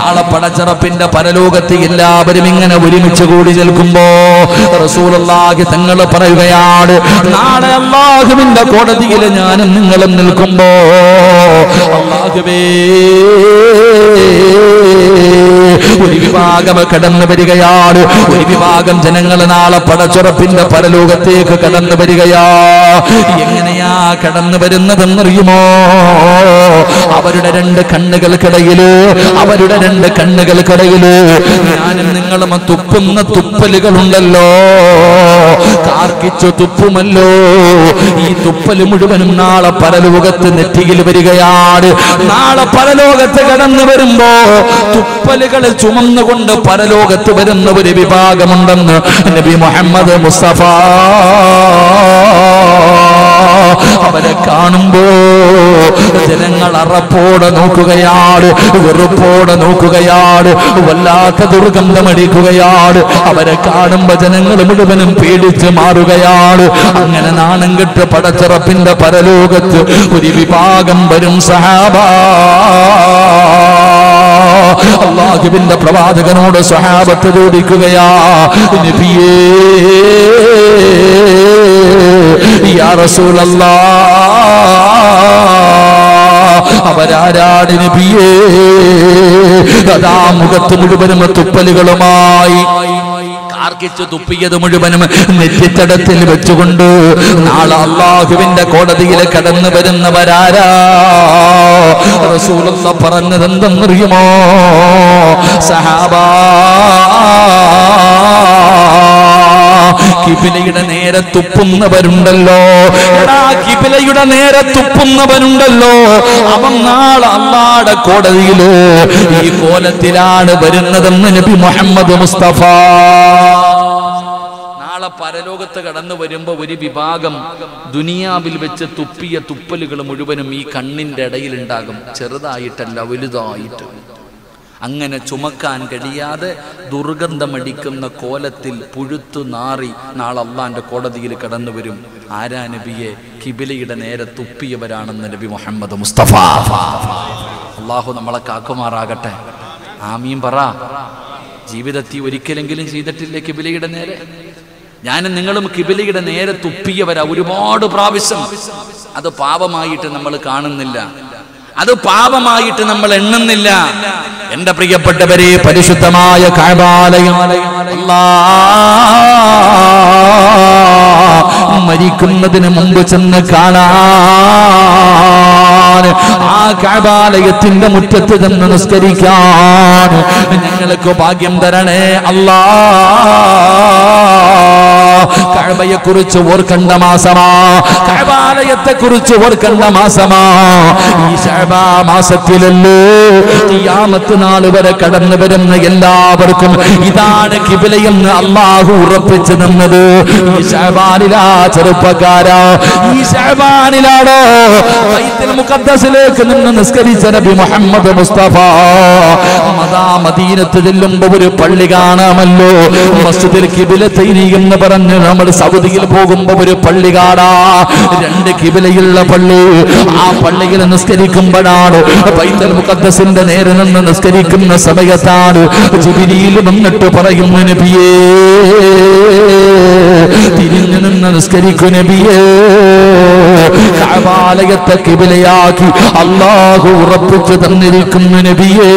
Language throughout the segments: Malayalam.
നാളെ പടച്ചറപ്പിന്റെ പരലോകത്ത് എല്ലാവരും ഇങ്ങനെ ഒരുമിച്ച് കൂടി നിൽക്കുമ്പോ റസൂലുള്ളാഹി തങ്ങൾ പറയുകയാണ് നാളെ അള്ളാഹുവിന്റെ കോടതിയിൽ ഞാനും നിങ്ങളും നിൽക്കുമ്പോ അള്ളാഹുവേ ഒരു വിഭാഗം കടന്നു വരികയാണ് ഒരു വിഭാഗം ജനങ്ങൾ നാളെ പടച്ചുറപ്പിന്റെ പരലോകത്തേക്ക് കടന്നു വരികയാ എങ്ങനെയാ കടന്നു വരുന്നതെന്നറിയുമോ അവരുടെ രണ്ട് കണ്ണുകൾക്കിടയില് അവരുടെ രണ്ട് കണ്ണുകൾക്കിടയില് ഞാനും നിങ്ങളും തുപ്പുന്ന തുപ്പലുകളുണ്ടല്ലോ കാർക്കിച്ചു തുപ്പുമല്ലോ ഈ തുപ്പല് മുഴുവനും നാളെ പരലോകത്ത് നെറ്റിയിൽ വരികയാണ് നാളെ പരലോകത്ത് കടന്നു വരുമ്പോ തുപ്പലുകൾ ചുമന്നുകൊണ്ട് പരലോകത്ത് വരുന്ന ഒരു വിഭാഗമുണ്ടെന്ന് നബി മുഹമ്മദ് മുസ്തഫ അവരെ കാണുമ്പോ ജനങ്ങൾ അറപ്പോടെ നോക്കുകയാണ് വെറുപ്പോടെ നോക്കുകയാണ് വല്ലാത്ത ദുർഗന്ധമടിക്കുകയാണ് അവരെ കാണുമ്പോ ജനങ്ങൾ മുഴുവനും പേടിച്ച് മാറുകയാണ് അങ്ങനെ നാണം കെട്ട് പടച്ചിറപ്പിന്റെ പരലോകത്ത് ഒരു വിഭാഗം വരും സഹാബ അള്ളാഹുവിന്റെ പ്രവാചകനോട് സഹാബത്ത് ചോദിക്കുകയാ നബിയേ യാ റസൂലല്ലാ അവരാരാണ് നബിയേ അതാ മുഖത്ത് മുഴുവനും തുപ്പലുകളുമായി കാർക്കിച്ച് തുപ്പിയത് മുഴുവനും നെറ്റിത്തടത്തിൽ വെച്ചുകൊണ്ട് നാളെ അള്ളാഹുവിന്റെ കോടതിയിൽ കടന്നു വരുന്നവരാരാ റസൂലുള്ള പറഞ്ഞത് എന്തെന്നറിയുമോ സഹാബാ കിബിലയുടെ നേരെ തുപ്പുന്നവരുണ്ടല്ലോ എടാ കിബിലയുടെ നേരെ തുപ്പുന്നവരുണ്ടല്ലോ അവൻ നാളെ അള്ളാടെ കോടതിയില് ഈ കോലത്തിലാണ് വരുന്നതെന്ന് നബി മുഹമ്മദ് മുസ്തഫ നാളെ പരലോകത്ത് കടന്നു വരുമ്പോ ഒരു വിഭാഗം ദുനിയാവിൽ വെച്ച് തുപ്പിയ തുപ്പലുകൾ മുഴുവനും ഈ കണ്ണിന്റെ ഇടയിൽ ഉണ്ടാകും ചെറുതായിട്ടല്ല വലുതായിട്ട് അങ്ങനെ ചുമക്കാൻ കഴിയാതെ ദുർഗന്ധമടിക്കുന്ന കോലത്തിൽ പുഴുത്തു നാറി നാളെ അള്ളാന്റെ കോടതിയിൽ കടന്നു വരും ആരാ നബിയെ കിബിലയുടെ നേരെ തുപ്പിയവരാണെന്ന് നബി മുഹമ്മദ് മുസ്തഫ അള്ളാഹു നമ്മളെ കാക്കുമാറാകട്ടെ ആമീൻ പറ ജീവിതത്തിൽ ഒരിക്കലെങ്കിലും ചെയ്തിട്ടില്ലേ കിബിലയുടെ നേരെ ഞാനും നിങ്ങളും കിബിലയുടെ നേരെ തുപ്പിയവരാ ഒരുപാട് പ്രാവശ്യം അത് പാപമായിട്ട് നമ്മൾ കാണുന്നില്ല അത് പാപമായിട്ട് നമ്മൾ എണ്ണുന്നില്ല എന്റെ പ്രിയപ്പെട്ടവരെ പരിശുദ്ധമായ കാബാലയം അല്ലാ മരിക്കുന്നതിന് മുമ്പ് ചെന്ന് കാണാൻ ആ കാബാലയത്തിന്റെ മുറ്റത്ത് ചെന്ന് നിസ്കരിക്കാൻ ഞങ്ങൾക്ക് ഭാഗ്യം തരണേ അല്ലാ കഴബയെ കുറിച്ച് ഓർക്കണ്ട മാസമാ കഴബാലയത്തെ കുറിച്ച് ഓർക്കണ്ട മാസമാ ഈ ശഅബാ മാസത്തിലല്ലേ ഖിയാമത്ത് നാൾ വരെ കടന്നു വരുന്ന എല്ലാവർക്കും ഇതാണ് കിബിലയെന്ന് അള്ളാഹു ഉറപ്പിച്ചു തന്നത് ഈ ശഅബാനിലാ ചെറുപ്പക്കാരാ ഈ ശഅബാനിലാണോ ബൈത്തുൽ മുഖദ്ദസിലേക്ക് നിന്ന് നിസ്കരിച്ച നബി മുഹമ്മദ് മുസ്തഫ മദാ മദീനത്ത് ചെല്ലുമ്പോ ഒരു പള്ളി കാണാമല്ലോ മസ്ജിദിൽ കിബിലത്തൈനി എന്ന് പറഞ്ഞ് നമ്മൾ സൗദിയിൽ പോകുമ്പോ ഒരു പള്ളി കാണാ രണ്ട് കിബിലയുള്ള പള്ളി ആ പള്ളിയിൽ നിസ്കരിക്കുമ്പോഴാണ് ബൈത്തൽ മുഖദ്ദസിന്റെ നേരെ നിന്ന് നിസ്കരിക്കുന്ന സമയത്താണ് ജിബിരിയിൽ വന്നിട്ട് പറയുന്നു നബിയേ തിരിഞ്ഞു നിന്ന് നിസ്കരിക്കു നബിയേ കഅബാലയത്തെ കിബിലയാക്കി അള്ളാഹു ഉറപ്പിച്ചു തന്നിരിക്കുന്നു നബിയേ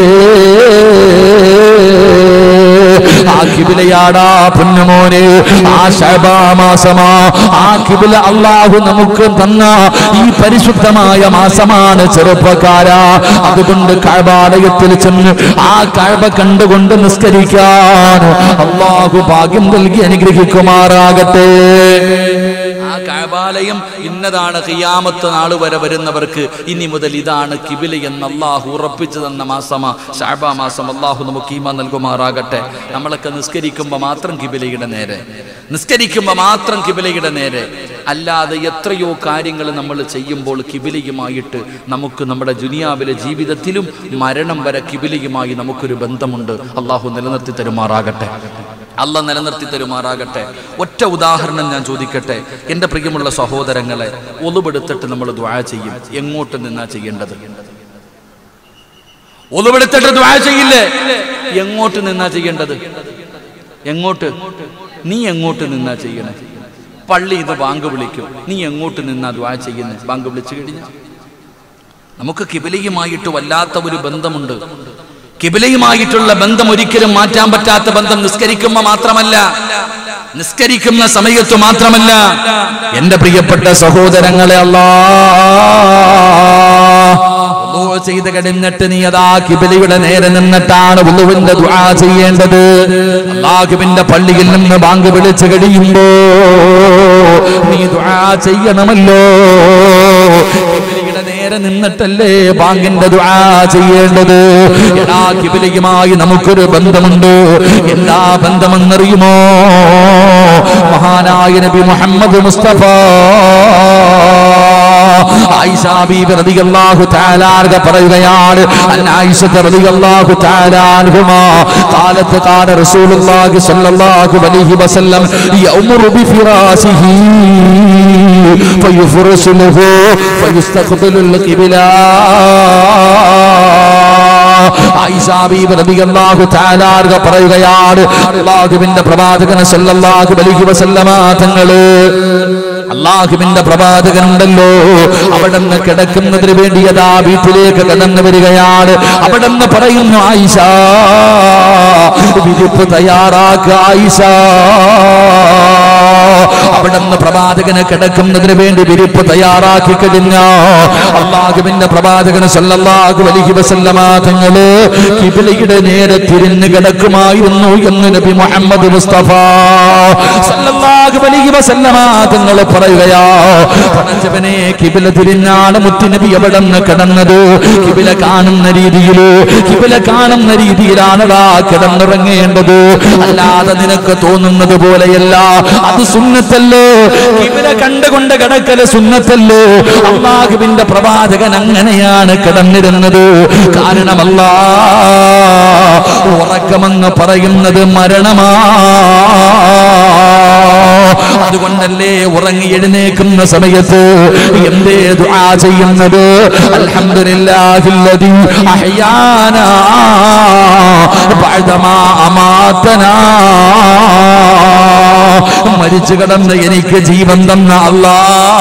ആ കിബിലയാടാ പൊന്നുമോനെ ആ ശഅബാ മാസമാ ആ കിബില അള്ളാഹു നമുക്ക് തന്ന ഈ പരിശുദ്ധമായ മാസമാണ് ചെറുപ്പക്കാരാ അതുകൊണ്ട് കഴബാലയത്തിൽ ചെന്ന് ആ കഴബ കണ്ടുകൊണ്ട് നിസ്കരിക്കാൻ അള്ളാഹു ഭാഗ്യം നൽകി അനുഗ്രഹിക്കുമാറാകട്ടെ ആ കഴബാലയം ഇന്നതാണ് ഖിയാമത്ത് നാൾ വരെ വരുന്നവർക്ക് ഇനി മുതൽ ഇതാണ് കിബില എന്ന് അള്ളാഹു ഉറപ്പിച്ചു തന്ന മാസമാ ഷാബ മാസം അള്ളാഹു നമുക്ക് ഈമ നൽകുമാറാകട്ടെ നമ്മളൊക്കെ നിസ്കരിക്കുമ്പോൾ മാത്രം കിബിലയുടെ നേരെ നിസ്കരിക്കുമ്പോൾ മാത്രം കിബിലയുടെ നേരെ അല്ലാതെ എത്രയോ കാര്യങ്ങൾ നമ്മൾ ചെയ്യുമ്പോൾ കിബിലയുമായിട്ട് നമുക്ക് നമ്മുടെ ദുനിയാവിലെ ജീവിതത്തിലും മരണം വരെ കിബിലയുമായി നമുക്കൊരു ബന്ധമുണ്ട് അള്ളാഹു നിലനിർത്തി തരുമാറാകട്ടെ അല്ല നിലനിർത്തി തരുമാറാകട്ടെ ഒറ്റ ഉദാഹരണം ഞാൻ ചോദിക്കട്ടെ എൻ്റെ പ്രിയമുള്ള സഹോദരങ്ങളെ ഒതുപെടുത്തിട്ട് നമ്മൾ ദ്വാ ചെയ്യും എങ്ങോട്ട് നിന്നാ ചെയ്യേണ്ടത് ഒതുവെടുത്തിട്ട് ദ്വാ ചെയ്യില്ലേ എങ്ങോട്ട് നിന്നാ ചെയ്യേണ്ടത് എങ്ങോട്ട് നീ എങ്ങോട്ട് നിന്നാ ചെയ്യണേ പള്ളി ഇത് ബാങ്ക് വിളിക്കും നീ എങ്ങോട്ട് നിന്നാ ദ്വാ ചെയ്യുന്നേ ബാങ്ക് വിളിച്ചു കഴിഞ്ഞാൽ നമുക്ക് കിബിലയുമായിട്ട് വല്ലാത്ത ഒരു ബന്ധമുണ്ട് കിബിലയുമായിട്ടുള്ള ബന്ധം ഒരിക്കലും മാറ്റാൻ പറ്റാത്ത ബന്ധം നിസ്കരിക്കുമ്പോ മാത്രമല്ല നിസ്കരിക്കുന്ന സമയത്ത് മാത്രമല്ല എന്റെ പ്രിയപ്പെട്ട സഹോദരങ്ങളെ അല്ലാ വുളു ചെയ്ത് കഴിഞ്ഞിട്ട് നീ അതാ കിബിലയുടെ നേരെ നിന്നിട്ടാണ് വുളുവിന്റെ ദുആ ചെയ്യേണ്ടത് അള്ളാഹുവിന്റെ പള്ളിയിൽ നിന്ന് ബാങ്ക് വിളിച്ചു കഴിയുമ്പോ നീ ദുആ ചെയ്യണമല്ലോ കിബിലയുടെ നേരെ നിന്നിട്ടല്ലേ ബാങ്കിന്റെ ദുആ ചെയ്യേണ്ടത് എടാ കിബിലയുമായി നമുക്കൊരു ബന്ധമുണ്ട് എന്താ ബന്ധമെന്നറിയുമോ മഹാനായ നബി മുഹമ്മദ് മുസ്തഫ ആയിഷ ബീബി റളിയല്ലാഹു തആല അൻഹ പറയുകയാണ് അൻ ആയിഷ റളിയല്ലാഹു തആല അൻഹുമാ قالت قال رسول الله صلى الله عليه وسلم يأمر بفراسه فيفرش له فيستقبل القبلة ആയിഷ ബീബി റളിയല്ലാഹു തആല അൻഹ പറയുകയാണ് അല്ലാഹുവിന്റെ പ്രവാചകൻ സല്ലല്ലാഹു അലൈഹി വസല്ലമ തങ്ങള് അള്ളാഹുവിന്റെ പ്രവാചകനുണ്ടല്ലോ അവിടെ നിന്ന് കിടക്കുന്നതിന് വേണ്ടി അതാ വീട്ടിലേക്ക് കടന്നു വരികയാണ് അവിടെ നിന്ന് പറയുന്നു ആയിഷ വിരിപ്പ് തയ്യാറാക്ക ആയിഷ അവിടെ നിന്ന് പ്രവാചകന് കിടക്കുന്നതിന് വേണ്ടി വിരിപ്പ് തയ്യാറാക്കി കഴിഞ്ഞ അള്ളാഹുവിന്റെ പ്രവാചകന് സല്ലല്ലാഹു അലൈഹി വസല്ലമ തങ്ങള് കിബിലയുടെ നേരെ തിരിഞ്ഞു കിടക്കുമായിരുന്നു എന്ന് നബി മുഹമ്മദ് മുസ്തഫ സല്ലല്ലാഹു അലൈഹി വസല്ലമ തങ്ങൾ പറയുകയാ പടച്ചവനെ കിബില തിരിഞ്ഞാണ് മുത്തുനബി എവിടെ നിന്ന് കിടന്നത് കിബില കാണുന്ന രീതിയില് കിബില കാണുന്ന രീതിയിലാണടാ കിടന്നിറങ്ങേണ്ടത് അല്ലാതെ നിനക്ക് തോന്നുന്നത് പോലെയല്ല അത് സുന്നത്തല്ലോ കിബില കണ്ടുകൊണ്ട് കിടക്കല് സുന്നത്തല്ലോ അള്ളാഹുവിന്റെ പ്രവാചകൻ അങ്ങനെയാണ് കിടന്നിരുന്നത് കാരണമല്ല ഉറക്കമെന്ന് പറയുന്നത് മരണമാ അതുകൊണ്ടല്ലേ ഉറങ്ങി എഴുന്നേക്കുന്ന സമയത്ത് എന്തേ ദുആ ചെയ്യുന്നത് അൽഹംദുലില്ലാഹില്ലദി അഹ്യാനാ ബഅദമാ അമാതനാ മരിച്ചു കിടന്ന് എനിക്ക് ജീവൻ തന്ന അല്ലാ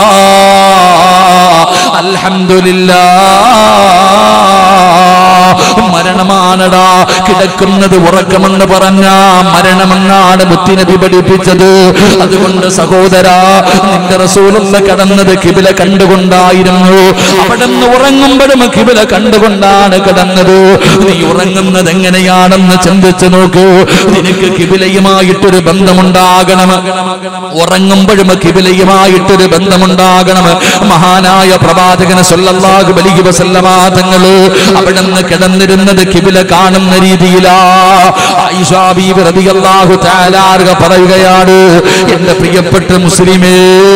അൽഹംദുലില്ലാ മരണമാണടാ കിടക്കുന്നത് ഉറക്കമെന്ന് പറഞ്ഞ മരണമെന്നാണ് മുത്തിനബി പഠിപ്പിച്ചത് അതുകൊണ്ട് സഹോദരാ നിന്റെ റസൂലുള്ള കടന്നത് കിബില കണ്ടുകൊണ്ടായിരുന്നു അവിടെ നിന്ന് ഉറങ്ങുമ്പോഴും കിബില കണ്ടുകൊണ്ടാണ് കിടന്നത് നീ ഉറങ്ങുന്നത് എങ്ങനെയാണെന്ന് ചിന്തിച്ചു നോക്കൂ നിനക്ക് കിബിലയുമായിട്ടൊരു ബന്ധമുണ്ടാകണം ഉറങ്ങുമ്പോഴും കിബിലയുമായിട്ടൊരു ബന്ധമുണ്ടാകണം മഹാനായ പ്രവാചകന് സല്ലല്ലാഹു അലൈഹി വസല്ലമ തങ്ങള് അവിടെ നിന്ന് കിടന്നിരുന്നത് കിബില കാണുന്ന രീതിയിലാ ആയിഷാ ബീബി റളിയല്ലാഹു തആല അൻഹ പറയുകയാണ് എന്റെ പ്രിയപ്പെട്ട മുസ്ലിമേ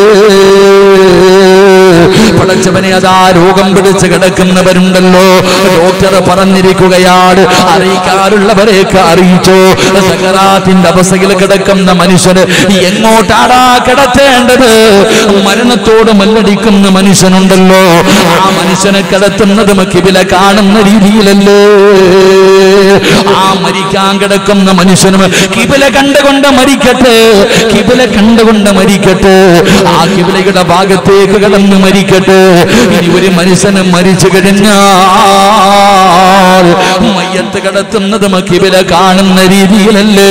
പടച്ചവനെ അതാ രോഗം പിടിച്ച് കിടക്കുന്നവരുണ്ടല്ലോ ഡോക്ടർ പറഞ്ഞിരിക്കുകയാണ് അറിയിക്കാറുള്ളവരെയൊക്കെ അറിയിച്ചോ സകറാത്തിന്റെ അവസ്ഥയിൽ കിടക്കുന്ന മനുഷ്യന് എങ്ങോട്ടാടാ കിടത്തേണ്ടത് മരണത്തോട് മല്ലടിക്കുന്ന മനുഷ്യനുണ്ടല്ലോ ആ മനുഷ്യനെ കിടത്തുന്നത് കിബില കാണുന്ന രീതിയിലല്ലേ ആ മരിക്കാൻ കിടക്കുന്ന മനുഷ്യനും കിബില കണ്ടുകൊണ്ട് മരിക്കട്ടെ കിബില കണ്ടുകൊണ്ട് മരിക്കട്ടെ ആ കിബിലയുടെ ഭാഗത്തേക്ക് കിടന്ന് മരിക്കട്ടെ ഇനി ഒരു മനുഷ്യന് മരിച്ചു കഴിഞ്ഞാൽ മയ്യത്ത് കിടത്തുന്നത് കിബില കാണുന്ന രീതിയിലല്ലേ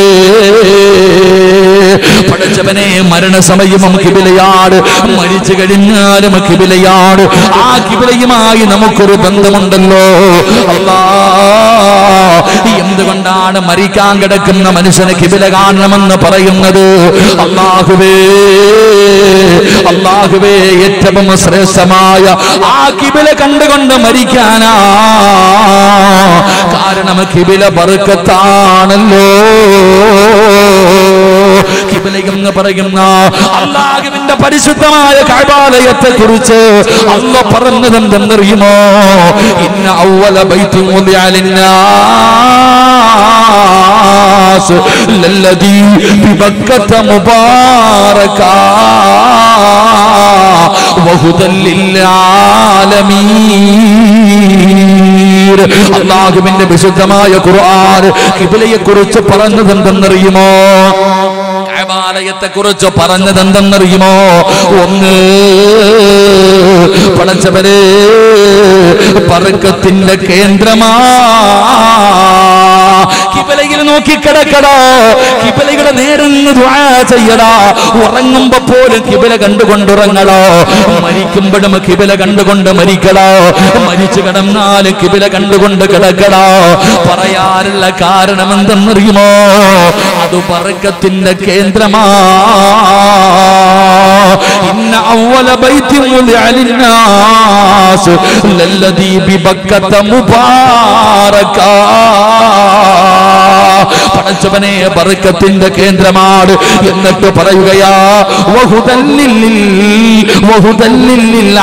പടച്ചവനെ മരണസമയം കിബിലയാട് മരിച്ചു കഴിഞ്ഞാലും കിബിലയാട് ആ കിബിലയുമായി നമുക്കൊരു ബന്ധമുണ്ടല്ലോ അല്ലാ എന്തുകൊണ്ടാണ് മരിക്കാൻ കിടക്കുന്ന മനുഷ്യന് കിബില കാണണമെന്ന് പറയുന്നത് അള്ളാഹുവേ അള്ളാഹുവേ ഏറ്റവും ശ്രേഷ്ഠമായ ആ കിബില കണ്ടുകൊണ്ട് മരിക്കാനാ കാരണം കിബില ബറുക്കത്താണല്ലോ കിബില എന്ന് പറയുന്ന അള്ളാഹുവിന്റെ പരിശുദ്ധമായ കൈബാലയത്തെ കുറിച്ച് അല്ല പറഞ്ഞത് എന്തെന്നറിയുമോ ഇന്ന ഔവല ബൈത്തി الناس للذي ببكة مباركا وهدى للعالمين അള്ളാഹുവിന്റെ വിശുദ്ധമായ ഖുർആൻ കിബിലയെ കുറിച്ച് പറഞ്ഞത് എന്തെന്നറിയുമോ കഅബാലയത്തെ കുറിച്ച് പറഞ്ഞത് എന്തെന്നറിയുമോ ഒന്ന് പടച്ചവരെ പറക്കത്തിന്റെ കേന്ദ്രമാ കിബലയിൽ നോക്കി കിടക്കടോ കിബലയുടെ നേരെ നിന്ന് ദുആ ചെയ്യടാ ഉറങ്ങുമ്പോ പോലും കിബല കണ്ടുകൊണ്ടുറങ്ങടോ മരിക്കുമ്പോഴും കിബല കണ്ടുകൊണ്ട് മരിക്കടോ മരിച്ചു കിടന്നാൽ കിബല കണ്ടുകൊണ്ട് കിടക്കടോ പറയാനുള്ള കാരണം എന്തെന്നറിയുമോ അത് പറക്കത്തിന്റെ കേന്ദ്രമാ ഇന്ന അവല ബൈത്തി ലിന്നാസ് ലല്ലദീ ബിബക്കത മുബാറകാ പടച്ചവനെ ബർക്കത്തിന്റെ കേന്ദ്രമാണ് എന്നിട്ട് പറയുകയാ വഹുദല്ലിൽ വഹുദല്ലിൽ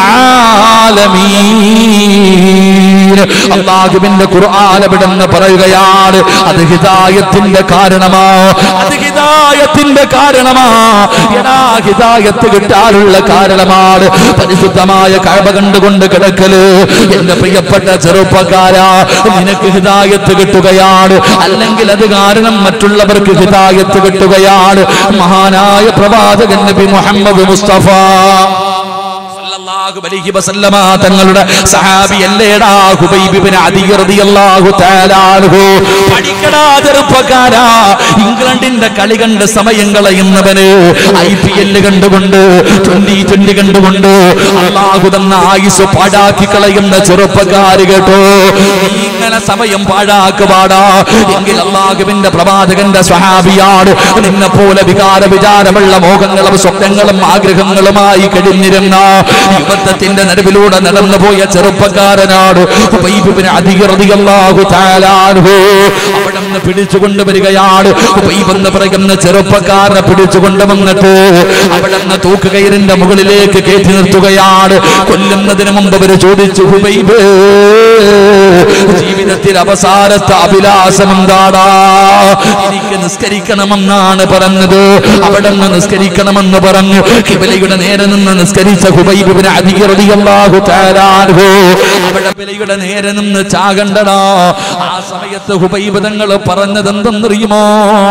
ആലമീൻ അള്ളാഹുവിന്റെ ഖുർആൻ വിടുന്ന് പറയുകയാണ് അത് ഹിദായത്തിന്റെ കാരണമാ അത് ഹിദായത്തിന്റെ കാരണമാ എടാ ഹിദായത്ത് കിട്ടാനുള്ള കാരണമാണ് പരിശുദ്ധമായ കഴവ കണ്ടുകൊണ്ട് കിടക്കല് എന്റെ പ്രിയപ്പെട്ട ചെറുപ്പക്കാരാ നിനക്ക് ഹിദായത്ത് കിട്ടുകയാണ് അല്ലെങ്കിൽ അത് കാരണം മറ്റുള്ളവർക്ക് ഹിദായത്ത് കിട്ടുകയാണ് മഹാനായ പ്രവാചകൻ നബി മുഹമ്മദ് മുസ്തഫ സല്ലല്ലാഹു അലൈഹി വസല്ലമ തങ്ങളുടെ സഹാബി അല്ലേടാ ഹുബൈബ് ഇബ്നു അദി റളിയല്ലാഹു തആല അൻഹു പഠിക്കടാ ചെറുപ്പക്കാരാ ഇംഗ്ലണ്ടിന്റെ കളി കണ്ട് സമയം കളയുന്നവന് ഐ പി എൽ കണ്ടുകൊണ്ട് ട്വന്റി ട്വന്റി കണ്ടുകൊണ്ട് അള്ളാഹു തന്ന ആയുസ് പാഴാക്കി കളയുന്ന ചെറുപ്പക്കാര് കേട്ടോ നീ ഇങ്ങനെ സമയം പാഴാക്കുപാടാ എങ്കിൽ അള്ളാഹുവിന്റെ പ്രവാചകന്റെ സ്വഹാബിയാണ് നിന്നെ പോലെ വികാര വിചാരമുള്ള മോഹങ്ങളും സ്വപ്നങ്ങളും ആഗ്രഹങ്ങളുമായി കഴിഞ്ഞിരുന്ന യുവത്വത്തിന്റെ നടുവിലൂടെ നടന്നുപോയ ചെറുപ്പക്കാരനാണ് ഉബൈബിന് അധികൃതിയല്ലാഹു താലാൻഹു അവിടെ നിന്ന് പിടിച്ചുകൊണ്ട് വരികയാണ് ഉബൈബ് എന്ന് പറയുന്ന ചെറുപ്പക്കാരനെ പിടിച്ചുകൊണ്ട് വന്നിട്ട് അവിടെ നിന്ന് തൂക്കുകയറിന്റെ മുകളിലേക്ക് കയറ്റി നിർത്തുകയാണ് കൊല്ലുന്നതിന് മുമ്പ് അവർ ചോദിച്ചു ഹുബൈബ് ജീവിതത്തിൽ അവസാനത്തെ അഭിലാഷം എന്താടാ എനിക്ക് നിസ്കരിക്കണമെന്നാണ് പറഞ്ഞത് അവിടെ നിന്ന് നിസ്കരിക്കണമെന്ന് പറഞ്ഞു കിബലയുടെ നേരെ നിന്ന് നിസ്കരിച്ച ഹുബൈബിന് അധികൃതിയല്ലാഹു താരാൻഹു അവിടെ കിബലയുടെ നേരെ നിന്ന് ചാകണ്ടടാ ആ സമയത്ത് ഹുബൈബ് തങ്ങൾ പറഞ്ഞത് എന്തെന്നറിയുമോ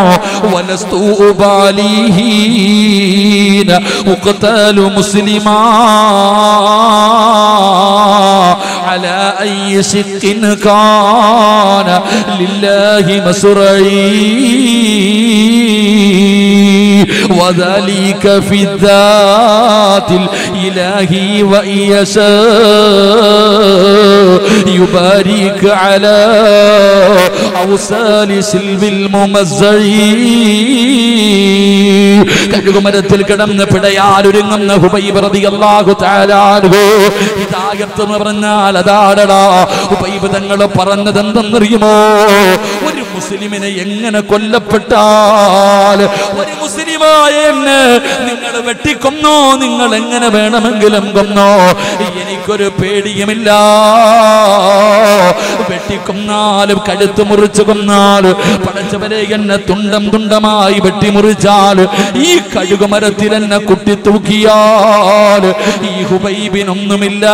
വലസ്തൂബാലിഹീന ഉഖ്തലു മുസ്ലിമാ على أي شق كان لله مسرعي وذلك في الذات الإله وإن يشاء يبارك على أوصال سلب الممزعين കഴുകുമരത്തിൽ കിടന്ന് പിടയാലൊരുങ്ങുന്ന ഹുബൈബ് റളിയല്ലാഹു തആല അൻഹു ഹിദായത്ത് എന്ന് പറഞ്ഞാൽ അതാടടാ ഹുബൈബ് തങ്ങൾ പറഞ്ഞത് എന്തെന്നറിയുമോ ഒരു മുസ്ലിമിനെ എങ്ങനെ കൊല്ലപ്പെട്ടാൽ ഒരു മുസ്ലിമായ എന്നെ നിങ്ങൾ വെട്ടിക്കൊന്നോ നിങ്ങൾ എങ്ങനെ വേണമെങ്കിലും കൊന്നോ എനിക്കൊരു പേടിയുമില്ല വെട്ടിക്കൊന്നാലും കഴുത്ത് മുറിച്ചു കൊന്നാലും പടച്ചവരെ എന്നെ തുണ്ടം തുണ്ടമായി വെട്ടിമുറിച്ചാൽ ഈ കഴുകുമരത്തിൽ എന്നെ കുട്ടി തൂക്കിയാൽ ഈ ഹുബൈബിനൊന്നുമില്ല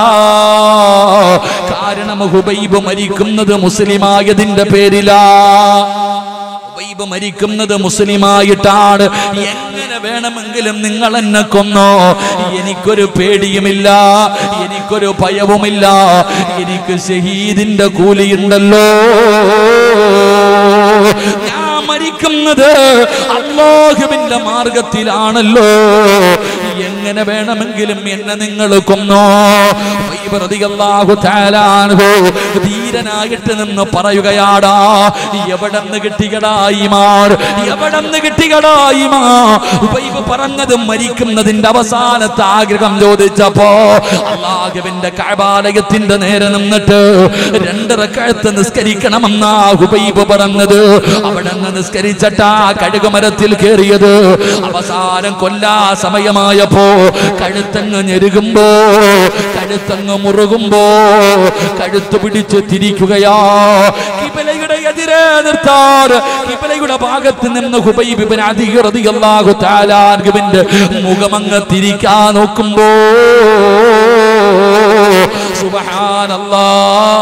കാരണം ഹുബൈബ് മരിക്കുന്നത് മുസ്ലിമായതിന്റെ പേരിലാ ഹുബൈബ് മരിക്കുന്നത് മുസ്ലിമായിട്ടാണ് എങ്ങനെ വേണമെങ്കിലും നിങ്ങൾ എന്നെ കൊന്നോ എനിക്കൊരു പേടിയുമില്ല എനിക്കൊരു ഭയവുമില്ല എനിക്ക് ഷഹീദിന്റെ കൂലിയുണ്ടല്ലോ ഞാൻ മരിക്കുന്നത് അള്ളാഹുവിന്റെ മാർഗത്തിലാണല്ലോ എങ്ങനെ വേണമെങ്കിലും എന്നെ നിങ്ങൾ കൊന്നോ ഉബൈബ് റളിയല്ലാഹു തആല അൻഹു ധീരനായിട്ട് നിന്ന് പറയുകയാടാ എവിടെന്ന് കിട്ടിയടാ ഈമാൻ എവിടെന്ന് കിട്ടിയടാ ഈമാൻ ഉബൈബ് പറഞ്ഞത് മരിക്കുന്നതിന്റെ അവസാനത്തെ ആഗ്രഹം ചോദിച്ചപ്പോ അള്ളാഹുവിന്റെ കഅബാലയത്തിന്റെ നേരെ നിന്നിട്ട് രണ്ട് റക്അത്ത് നിസ്കരിക്കണമെന്നാ ഹുബൈബ് പറഞ്ഞത് അവിടെ നിന്ന് നിസ്കരിച്ചിട്ടാ കഴുകുമരത്തിൽ കയറിയത് അവസാനം കൊല്ലാ സമയമായപ്പോ കഴുത്തങ്ങ് ഞെരുകുമ്പോ കഴുത്തങ്ങ് മുറുകുമ്പോ കഴുത്ത് പിടിച്ച് തിരിക്കുകയാ കിബിലയുടെ എതിരെ നിർത്താൻ കിബിലയുടെ ഭാഗത്ത് നിന്ന് ഹുബൈബിബിൻ അധികൃതിയല്ലാഹു താലാൻഗുവിന്റെ മുഖമങ്ങ് തിരിക്കാൻ നോക്കുമ്പോ സുബ്ഹാനല്ലാ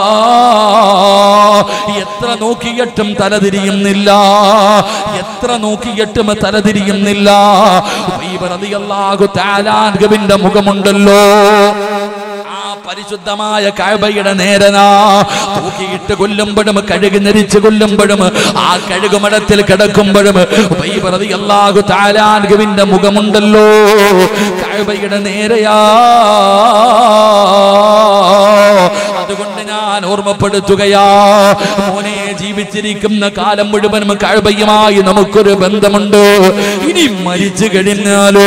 എത്ര നോക്കിയിട്ടും തലതിരിയുന്നില്ല എത്ര നോക്കിയിട്ടും തലതിരിയുന്നില്ല ഉബൈബ് റളിയല്ലാഹു തആലാൻഹുവിന്റെ മുഖമുണ്ടല്ലോ ആ പരിശുദ്ധമായ കഅബയുടെ നേരനാ തൂക്കിയിട്ട് കൊല്ലുമ്പോഴും കഴുകി നരിച്ചു കൊല്ലുമ്പോഴും ആ കഴുകുമടത്തിൽ കിടക്കുമ്പോഴും ഉബൈബ് റളിയല്ലാഹു തആലാൻഹുവിന്റെ മുഖമുണ്ടല്ലോ കഅബയുടെ നേരെയാ അതുകൊണ്ട് ഞാൻ ഓർമ്മപ്പെടുത്തുകയാ മോനെ ജീവിച്ചിരിക്കുന്ന കാലം മുഴുവനും കഴബയുമായി നമുക്കൊരു ബന്ധമുണ്ട് ഇനി മരിച്ചു കഴിഞ്ഞാലോ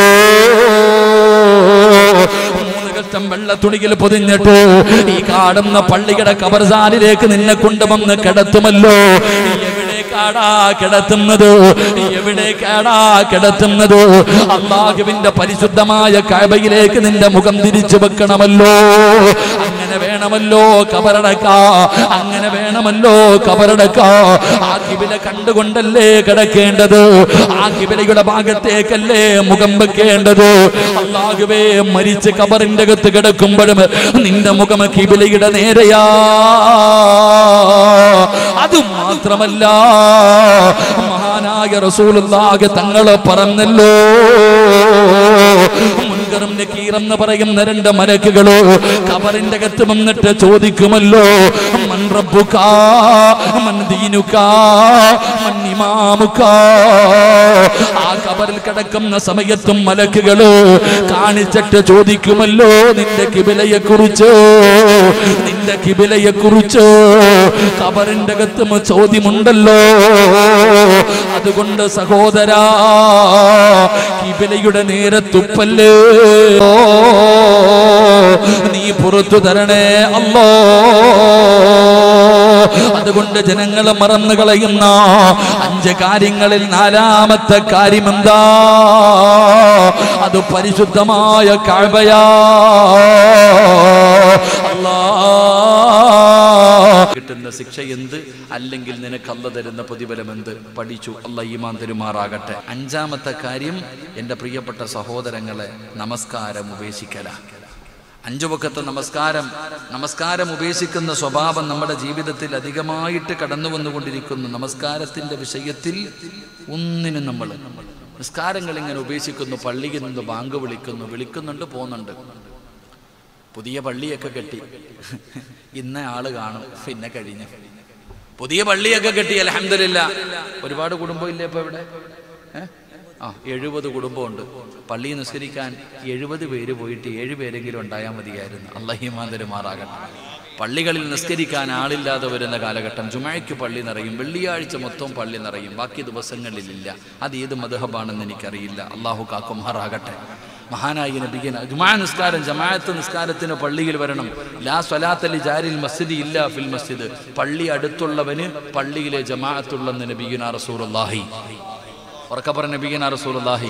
മൂന്ന് കഷ്ടം വെള്ള തുണിയിൽ പൊതിഞ്ഞിട്ട് ഈ കാണുന്ന പള്ളിയുടെ കബർസാനിലേക്ക് നിന്നെ കൊണ്ടുവന്ന് കിടത്തുമല്ലോ എവിടേക്കാടാ കിടത്തുന്നത് എവിടേക്കാടാ കിടത്തുന്നത് അള്ളാഹുവിന്റെ പരിശുദ്ധമായ കഴബയിലേക്ക് നിന്റെ മുഖം തിരിച്ചു വെക്കണമല്ലോ അങ്ങനെ വേണമല്ലോ കബറടക്ക അങ്ങനെ വേണമല്ലോ കബറടക്ക ആ കിബില കണ്ടുകൊണ്ടല്ലേ കിടക്കേണ്ടത് ആ കിബിലയുടെ ഭാഗത്തേക്കല്ലേ മുഖം വെക്കേണ്ടത് അള്ളാഹുവേ മരിച്ച് കബറിന്റെ അകത്ത് കിടക്കുമ്പോഴും നിന്റെ മുഖം കിബിലയുടെ നേരെയാ അത് മാത്രമല്ല മഹാനായ റസൂലുള്ളാഹി തങ്ങള് പറഞ്ഞല്ലോ മുൻകറും നക്കീറെന്ന് പറയുന്ന രണ്ട് മലക്കുകളോ കബറിന്റെ അകത്ത് വന്നിട്ട് ചോദിക്കുമല്ലോ മൻ റബ്ബുക മൻ ദീനുക മൻ ഇമാമുക ആ കബറിൽ കിടക്കുന്ന സമയത്തും മലക്കുകള് കാണിച്ചിട്ട് ചോദിക്കുമല്ലോ നിന്റെ കിബിലയെ കുറിച്ച് നിന്റെ കിബിലയെ കുറിച്ച് കബറിന്റെ അകത്തും ചോദ്യമുണ്ടല്ലോ അതുകൊണ്ട് സഹോദരാ കിബിലയുടെ നേരെ തുപ്പല്ലേ ഓ, നീ പുറത്തു തരണേ അല്ലോ അതുകൊണ്ട് ജനങ്ങൾ മറന്നു കളയുന്ന അഞ്ച് കാര്യങ്ങളിൽ നാലാമത്തെ കാര്യം എന്താ അത് പരിശുദ്ധമായ കാഴ്ബയാ കിട്ടുന്ന ശിക്ഷ എന്ത് അല്ലെങ്കിൽ നിനക്ക് അല്ല തരുന്ന പ്രതിഫലം എന്ത് പഠിച്ചു അല്ല ഈമാൻ തരുമാറാകട്ടെ അഞ്ചാമത്തെ കാര്യം എൻ്റെ പ്രിയപ്പെട്ട സഹോദരങ്ങളെ നമസ്കാരം ഉപേക്ഷിക്കല അഞ്ചു പക്കത്തെ നമസ്കാരം നമസ്കാരം ഉപേക്ഷിക്കുന്ന സ്വഭാവം നമ്മുടെ ജീവിതത്തിൽ അധികമായിട്ട് കടന്നു വന്നുകൊണ്ടിരിക്കുന്നു നമസ്കാരത്തിന്റെ വിഷയത്തിൽ ഒന്നിനും നമ്മൾ നിസ്കാരങ്ങൾ ഇങ്ങനെ ഉപേക്ഷിക്കുന്നു പള്ളിയിൽ നിന്ന് ബാങ്ക് വിളിക്കുന്നു വിളിക്കുന്നുണ്ട് പോകുന്നുണ്ട് പുതിയ പള്ളിയൊക്കെ കെട്ടി ഇന്ന ആള് കാണും പിന്നെ കഴിഞ്ഞു പുതിയ പള്ളിയൊക്കെ കെട്ടി അലഹമില്ല ഒരുപാട് കുടുംബം ഇല്ലേ ഇപ്പൊ ഇവിടെ ഏ? ആ എഴുപത് കുടുംബമുണ്ട് പള്ളി നിസ്കരിക്കാൻ എഴുപത് പേര് പോയിട്ട് ഏഴ് പേരെങ്കിലും ഉണ്ടായാൽ മതിയായിരുന്നു അള്ളഹിമാന്തരുമാറാകട്ടെ പള്ളികളിൽ നിസ്കരിക്കാൻ ആളില്ലാതെ വരുന്ന കാലഘട്ടം ജുമഴയ്ക്ക് പള്ളി നിറയും വെള്ളിയാഴ്ച മൊത്തം പള്ളി നിറയും ബാക്കി ദിവസങ്ങളിലില്ല അത് ഏത് മധുഹബാണെന്ന് എനിക്കറിയില്ല അള്ളാഹു കാക്കുമാറാകട്ടെ മഹാനായി നബിഗന ജുമാ നിസ്കാരം ജമാഅത്ത് നിസ്കാരത്തിന് പള്ളിയിൽ വരണം ലാ സ്വലാത്തലി ജാരിൽ മസ്ജിദ് ഇല്ല ഫിൽ മസ്ജിദ് പള്ളി അടുത്തുള്ളവന് പള്ളിയിലെ ജമാഅത്തുള്ളെന്ന് നബിഗുന റസൂലുള്ളാഹി ഉറക്ക പറഞ്ഞ നബിഗുന റസൂലുള്ളാഹി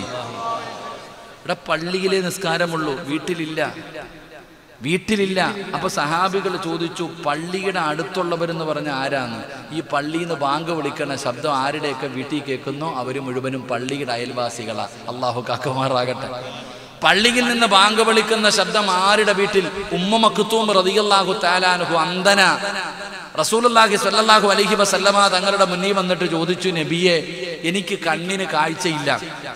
ഇവിടെ പള്ളിയിലെ നിസ്കാരമുള്ളൂ വീട്ടിലില്ല വീട്ടിലില്ല അപ്പൊ സഹാബികൾ ചോദിച്ചു പള്ളിയുടെ അടുത്തുള്ളവരെന്ന് പറഞ്ഞ ആരാന്ന് ഈ പള്ളിയിൽ നിന്ന് ബാങ്ക് വിളിക്കണ ശബ്ദം ആരുടെയൊക്കെ വീട്ടിൽ കേൾക്കുന്നോ അവർ മുഴുവനും പള്ളിയുടെ അയൽവാസികളാ അള്ളാഹു കാക്കുമാറാകട്ടെ പള്ളിയിൽ നിന്ന് ബാങ്ക് വിളിക്കുന്ന ശബ്ദം ആരുടെ വീട്ടിൽ ഉമ്മ മക്കുത്തൂം റതിയല്ലാഹു താലാനുഹു അന്തന റസൂലുള്ളാഹി സ്വല്ലല്ലാഹു അലൈഹി വസല്ലമ തങ്ങളുടെ മുന്നിൽ വന്നിട്ട് ചോദിച്ചു നബിയെ എനിക്ക് കണ്ണിന് കാഴ്ചയില്ല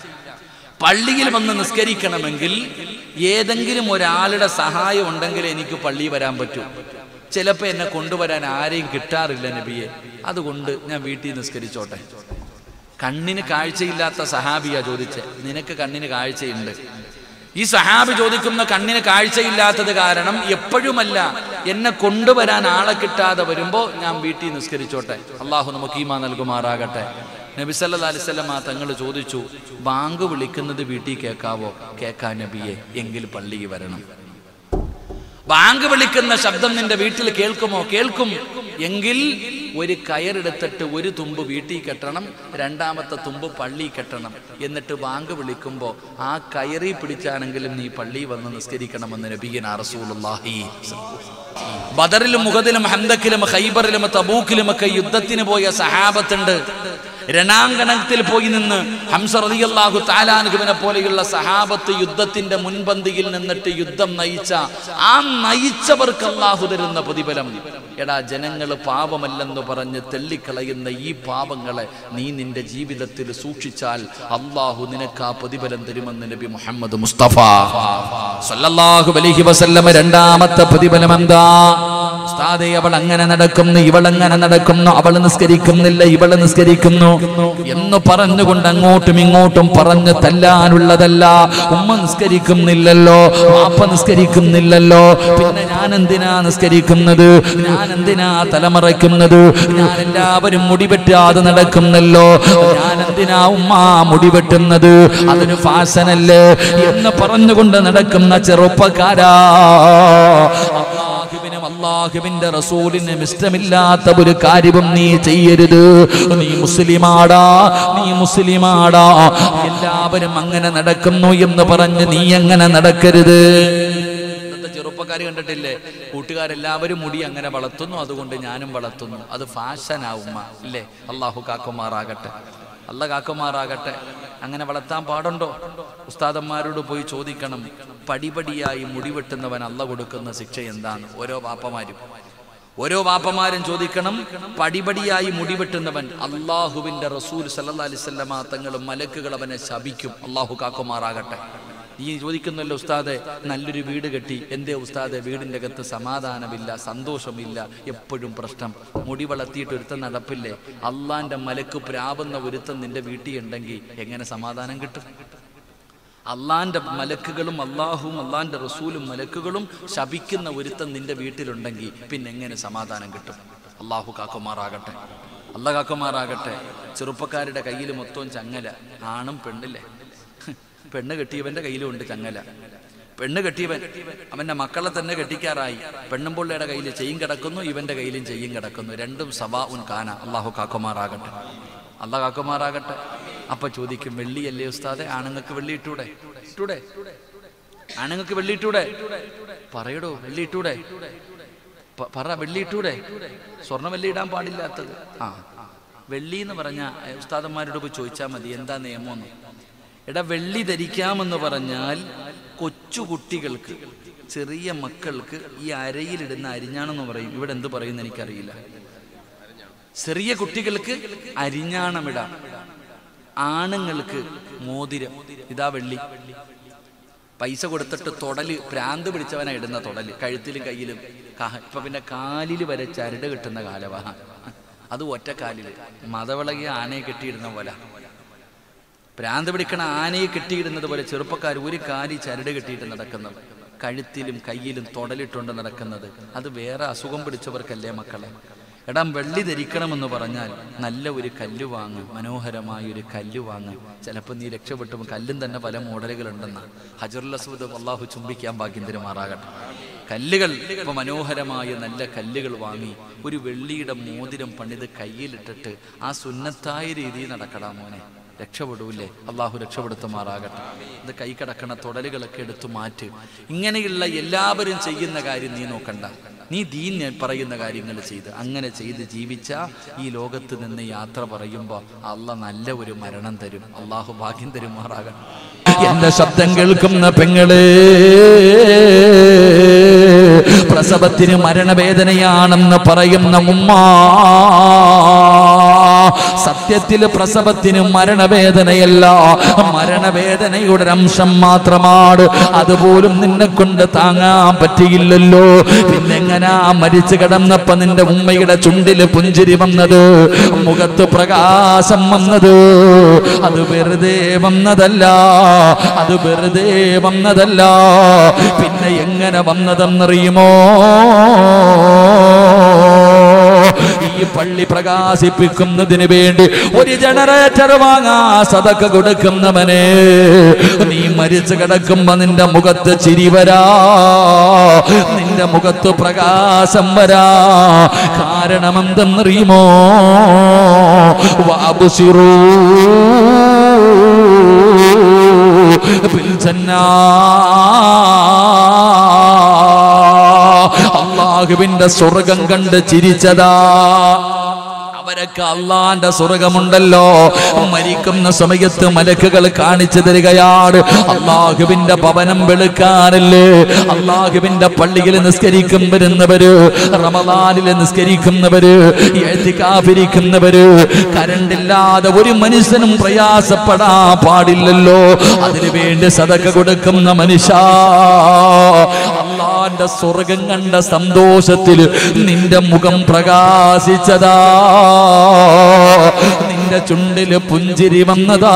പള്ളിയിൽ വന്ന് നിസ്കരിക്കണമെങ്കിൽ ഏതെങ്കിലും ഒരാളുടെ സഹായം ഉണ്ടെങ്കിൽ എനിക്ക് പള്ളി വരാൻ പറ്റൂ ചിലപ്പോൾ എന്നെ കൊണ്ടുവരാൻ ആരെയും കിട്ടാറില്ല നബിയെ അതുകൊണ്ട് ഞാൻ വീട്ടിൽ നിസ്കരിച്ചോട്ടെ കണ്ണിന് കാഴ്ചയില്ലാത്ത സഹാബിയാ ചോദിച്ചെ നിനക്ക് കണ്ണിന് കാഴ്ചയുണ്ട് ഈ സഹാബി ചോദിക്കുന്ന കണ്ണിന് കാഴ്ചയില്ലാത്തത് കാരണം എപ്പോഴുമല്ല എന്നെ കൊണ്ടുവരാൻ ആളെ കിട്ടാതെ വരുമ്പോൾ ഞാൻ വീട്ടിൽ നിസ്കരിച്ചോട്ടെ അള്ളാഹു നമുക്ക് ഈമാ നൽകുമാറാകട്ടെ നബി സല്ലല്ലാഹു അലൈഹി വസല്ലം ആ തങ്ങൾ ചോദിച്ചു ബാങ്ക് വിളിക്കുന്നത് വീട്ടിൽ കേൾക്കാവോ കേൾക്കാൻ നബിയെ എങ്കിൽ പള്ളിയിൽ വരണം ബാങ്ക് വിളിക്കുന്ന ശബ്ദം നിന്റെ വീട്ടിൽ കേൾക്കുമോ കേൾക്കും എങ്കിൽ ഒരു കയറെടുത്തിട്ട് ഒരു തുമ്പ് വീട്ടിൽ കെട്ടണം രണ്ടാമത്തെ തുമ്പ് പള്ളി കെട്ടണം എന്നിട്ട് ബാങ്ക് വിളിക്കുമ്പോൾ ആ കയറി പിടിച്ചാണെങ്കിലും നീ പള്ളി വന്ന് നിസ്കരിക്കണമെന്ന് നബിയൻ റസൂലുള്ളാഹി ബദറിലും മുഖദിലും ഹന്തക്കിലും ഹൈബറിലും തബൂക്കിലും ഒക്കെ യുദ്ധത്തിന് പോയ സഹാബത്തുണ്ട് രണാങ്കണത്തിൽ പോയി നിന്ന് ഹംസ റളിയല്ലാഹു താലാനുഗുവിനെ പോലെയുള്ള സഹാബത്ത് യുദ്ധത്തിന്റെ മുൻപന്തിയിൽ നിന്നിട്ട് യുദ്ധം നയിച്ച ആ നയിച്ചവർക്ക് അള്ളാഹു തരുന്ന പ്രതിഫലം എടാ ജനങ്ങൾ പാപമല്ലെന്ന് പറഞ്ഞ് തെള്ളിക്കളയുന്ന ഈ പാപങ്ങളെ നീ നിന്റെ ജീവിതത്തിൽ സൂക്ഷിച്ചാൽ അള്ളാഹു നിനക്ക് ആ പ്രതിഫലം തരുമെന്ന് നബി മുഹമ്മദ് മുസ്തഫ സല്ലല്ലാഹു അലൈഹി വസല്ലമ രണ്ടാമത്തെ പ്രതിഫലം എന്താ ഉസ്താദേ അവൾ അങ്ങനെ നടക്കുന്നു ഇവൾ അങ്ങനെ നടക്കുന്നു അവൾ നിസ്കരിക്കുന്നില്ല ഇവൾ നിസ്കരിക്കുന്നു എന്ന് പറഞ്ഞുകൊണ്ട് അങ്ങോട്ടും ഇങ്ങോട്ടും പറഞ്ഞ് തല്ലാനുള്ളതല്ല ഉമ്മ നിസ്കരിക്കുന്നില്ലല്ലോ വാപ്പ നിസ്കരിക്കുന്നില്ലല്ലോ പിന്നെ ഞാൻ എന്തിനാ നിസ്കരിക്കുന്നത് ഞാൻ എന്തിനാ തലമറയ്ക്കുന്നത് ഞാൻ എല്ലാവരും മുടിവെട്ടാതെ നടക്കുന്നല്ലോ ഞാൻ എന്തിനാ ഉമ്മ മുടിവെട്ടുന്നത് അതൊരു ഫാഷനല്ലേ എന്ന് പറഞ്ഞുകൊണ്ട് നടക്കുന്ന ചെറുപ്പക്കാരാ അള്ളാഹുവിനും അള്ളാഹുവിന്റെ റസൂലിനും ഇഷ്ടമില്ലാത്ത ഒരു കാര്യവും നീ ചെയ്യരുത് നീ മുസ്ലിമാടാ നീ മുസ്ലിമാടാ എല്ലാവരും അങ്ങനെ നടക്കുന്നു എന്ന് പറഞ്ഞ് നീ അങ്ങനെ നടക്കരുത് ഇന്നത്തെ ചെറുപ്പക്കാർ കണ്ടിട്ടില്ലേ കൂട്ടുകാരെല്ലാവരും മുടി അങ്ങനെ വളർത്തുന്നു അതുകൊണ്ട് ഞാനും വളർത്തുന്നു അത് ഫാഷനാവുമ്മ ഇല്ലേ അള്ളാഹു കാക്കുമാറാകട്ടെ അല്ല കാക്കുമാറാകട്ടെ അങ്ങനെ വളർത്താൻ പാടുണ്ടോ ഉസ്താദന്മാരോട് പോയി ചോദിക്കണം പടിപടിയായി മുടിവെട്ടുന്നവൻ അല്ല കൊടുക്കുന്ന ശിക്ഷ എന്താണ് ഓരോ വാപ്പമാരും ഓരോ വാപ്പമാരും ചോദിക്കണം പടിപടിയായി മുടിവെട്ടുന്നവൻ അള്ളാഹുവിന്റെ റസൂൽ സല്ലാ അലിസ്വല്ലമ തങ്ങളും മലക്കുകൾ അവനെ ശപിക്കും അള്ളാഹു കാക്കുമാറാകട്ടെ നീ ചോദിക്കുന്നല്ലോ ഉസ്താദെ നല്ലൊരു വീട് കെട്ടി എന്തേ ഉസ്താദെ വീടിൻ്റെ അകത്ത് സമാധാനമില്ല സന്തോഷമില്ല എപ്പോഴും പ്രശ്നം മുടി വളർത്തിയിട്ട് ഒരുത്തൻ നടപ്പില്ലേ അള്ളാന്റെ മലക്ക് പ്രാവുന്ന ഒരുത്തൻ നിന്റെ വീട്ടിൽ ഉണ്ടെങ്കിൽ എങ്ങനെ സമാധാനം കിട്ടും അള്ളാന്റെ മലക്കുകളും അള്ളാഹുവും അള്ളാന്റെ റസൂലും മലക്കുകളും ശപിക്കുന്ന ഒരുത്തൻ നിന്റെ വീട്ടിലുണ്ടെങ്കിൽ പിന്നെ എങ്ങനെ സമാധാനം കിട്ടും അള്ളാഹു കാക്കുമാറാകട്ടെ അല്ല കാക്കുമാറാകട്ടെ ചെറുപ്പക്കാരുടെ കയ്യിൽ മൊത്തവും ചങ്ങല ആണും പെണ്ണില്ലേ പെണ്ണ് കെട്ടിയവന്റെ കയ്യിലും ഉണ്ട് ചങ്ങല പെണ്ണ് കെട്ടിയവൻ അവന്റെ മക്കളെ തന്നെ കെട്ടിക്കാറായി പെണ്ണും പുള്ളിയുടെ കയ്യിൽ ചെയ്യും കിടക്കുന്നു ഇവന്റെ കയ്യിലും ചെയ്യും കിടക്കുന്നു രണ്ടും സവാ ഉൻ കാന അള്ളാഹു കാക്കുമാറാകട്ടെ അള്ളാഹ് കാക്കുമാറാകട്ടെ അപ്പൊ ചോദിക്കും വെള്ളിയല്ലേ ഉസ്താദെ ആണുങ്ങൾക്ക് വെള്ളി ഇട്ടൂടെ ഇട്ടൂടെ ആണുങ്ങൾക്ക് വെള്ളി ഇട്ടൂടെ പറയടോ വെള്ളി ഇട്ടൂടെ പ- പറ വെള്ളി ഇട്ടൂടെ സ്വർണ്ണ വെള്ളി ഇടാൻ പാടില്ലാത്തത് ആ വെള്ളി എന്ന് പറഞ്ഞ ഉസ്താദന്മാരോട് പോയി ചോദിച്ചാൽ മതി എന്താ നിയമമെന്ന് എടാ വെള്ളി ധരിക്കാമെന്ന് പറഞ്ഞാൽ കൊച്ചു കുട്ടികൾക്ക് ചെറിയ മക്കൾക്ക് ഈ അരയിലിടുന്ന അരിഞ്ഞാണെന്ന് പറയും ഇവിടെ എന്ത് പറയുമെന്ന് എനിക്കറിയില്ല ചെറിയ കുട്ടികൾക്ക് അരിഞ്ഞാണമിടാം ആണുങ്ങൾക്ക് മോതിരം ഇതാ വെള്ളി പൈസ കൊടുത്തിട്ട് തൊടല് ഭ്രാന്ത് പിടിച്ചവനാ ഇടുന്ന തൊടല് കഴുത്തിലും കയ്യിലും കാ- ഇപ്പൊ പിന്നെ കാലിൽ വരെ ചരട് കിട്ടുന്ന കാലവാ അത് ഒറ്റക്കാലില് മതവിളകിയ ആനയെ കെട്ടിയിടുന്ന പോലെ ഭ്രാന്ത് പിടിക്കണ ആനയെ കെട്ടിയിടുന്നത് പോലെ ചെറുപ്പക്കാർ ഒരു കാലി ചരട് കെട്ടിയിട്ട് നടക്കുന്നത് കഴുത്തിലും കയ്യിലും തൊടലിട്ടുകൊണ്ട് നടക്കുന്നത് അത് വേറെ അസുഖം പിടിച്ചവർക്കല്ലേ മക്കളെ എടാ വെള്ളി ധരിക്കണമെന്ന് പറഞ്ഞാൽ നല്ല ഒരു കല്ല് വാങ്ങ് മനോഹരമായ ഒരു കല്ല് വാങ്ങ് ചിലപ്പോൾ നീ രക്ഷപ്പെട്ടു കല്ലും തന്നെ പല മോഡലുകളുണ്ടെന്ന ഹജറുൽ അസ്വദ് അള്ളാഹു ചുംബിക്കാൻ ഭാഗ്യം തരുമാറാകട്ടെ കല്ലുകൾ ഇപ്പൊ മനോഹരമായ നല്ല കല്ലുകൾ വാങ്ങി ഒരു വെള്ളിയുടെ മോതിരം പണിത് കയ്യിലിട്ടിട്ട് ആ സുന്നത്തായ രീതിയിൽ നടക്കടാ മോനെ രക്ഷപ്പെടൂലേ അള്ളാഹു രക്ഷപ്പെടുത്തുമാറാകട്ടെ ഇത് കൈ കിടക്കണ തുടലുകളൊക്കെ എടുത്തു മാറ്റ് ഇങ്ങനെയുള്ള എല്ലാവരും ചെയ്യുന്ന കാര്യം നീ നോക്കണ്ട നീ ദീൻ ഞാൻ പറയുന്ന കാര്യങ്ങൾ ചെയ്ത് അങ്ങനെ ചെയ്ത് ജീവിച്ച ഈ ലോകത്ത് നിന്ന് യാത്ര പറയുമ്പോൾ അള്ള നല്ല ഒരു മരണം തരും അള്ളാഹു ഭാഗ്യം തരുമാറാകട്ടെ എന്റെ ശബ്ദം കേൾക്കുന്ന പെങ്ങളെ പ്രസവത്തിന് മരണവേദനയാണെന്ന് പറയുന്ന ഉമ്മ സത്യത്തിൽ പ്രസവത്തിന് മരണവേദനയല്ല മരണവേദനയുടെ ഒരു അംശം മാത്രമാണ് അതുപോലും നിന്നെ കൊണ്ട് താങ്ങാൻ പറ്റിയില്ലല്ലോ പിന്നെങ്ങനാ മരിച്ചു കിടന്നപ്പോ നിന്റെ ഉമ്മയുടെ ചുണ്ടില് പുഞ്ചിരി വന്നത് മുഖത്ത് പ്രകാശം വന്നത് അത് വെറുതെ വന്നതല്ല അത് വെറുതെ വന്നതല്ല പിന്നെ എങ്ങനെ വന്നതെന്നറിയുമോ ഈ പള്ളി പ്രകാശിപ്പിക്കുന്നതിന് വേണ്ടി ഒരു ജനറേറ്റർ വാങ്ങാ സതക്ക കൊടുക്കുന്നവനെ നീ മരിച്ചു കിടക്കുമ്പോ നിന്റെ മുഖത്ത് ചിരി വരാ നിന്റെ മുഖത്ത് പ്രകാശം വരാ കാരണം എന്തെന്നറിയുമോ വാബുസിറൂ അള്ളാഹുവിന്റെ സ്വർഗം കണ്ട് ചിരിച്ചതാ അവരൊക്കെ അള്ളാന്റെ സ്വർഗമുണ്ടല്ലോ മരിക്കുന്ന സമയത്ത് മലക്കുകൾ കാണിച്ചു തരികയാണ് അള്ളാഹുവിന്റെ ഭവനം വെളുക്കാറില്ലേ അള്ളാഹുവിന്റെ പള്ളിയിൽ നിസ്കരിക്കും വരുന്നവര് റമദാനിൽ നിസ്കരിക്കുന്നവര് എഴുത്തിക്കാഫിരിക്കുന്നവര് കരണ്ടില്ലാതെ ഒരു മനുഷ്യനും പ്രയാസപ്പെടാൻ പാടില്ലല്ലോ അതിനു വേണ്ടി സതക കൊടുക്കുന്ന മനുഷ്യ അള്ളാന്റെ സ്വർഗം കണ്ട സന്തോഷത്തിൽ നിന്റെ മുഖം പ്രകാശിച്ചതാ നിന്റെ ചുണ്ടില് പുഞ്ചിരി വന്നതാ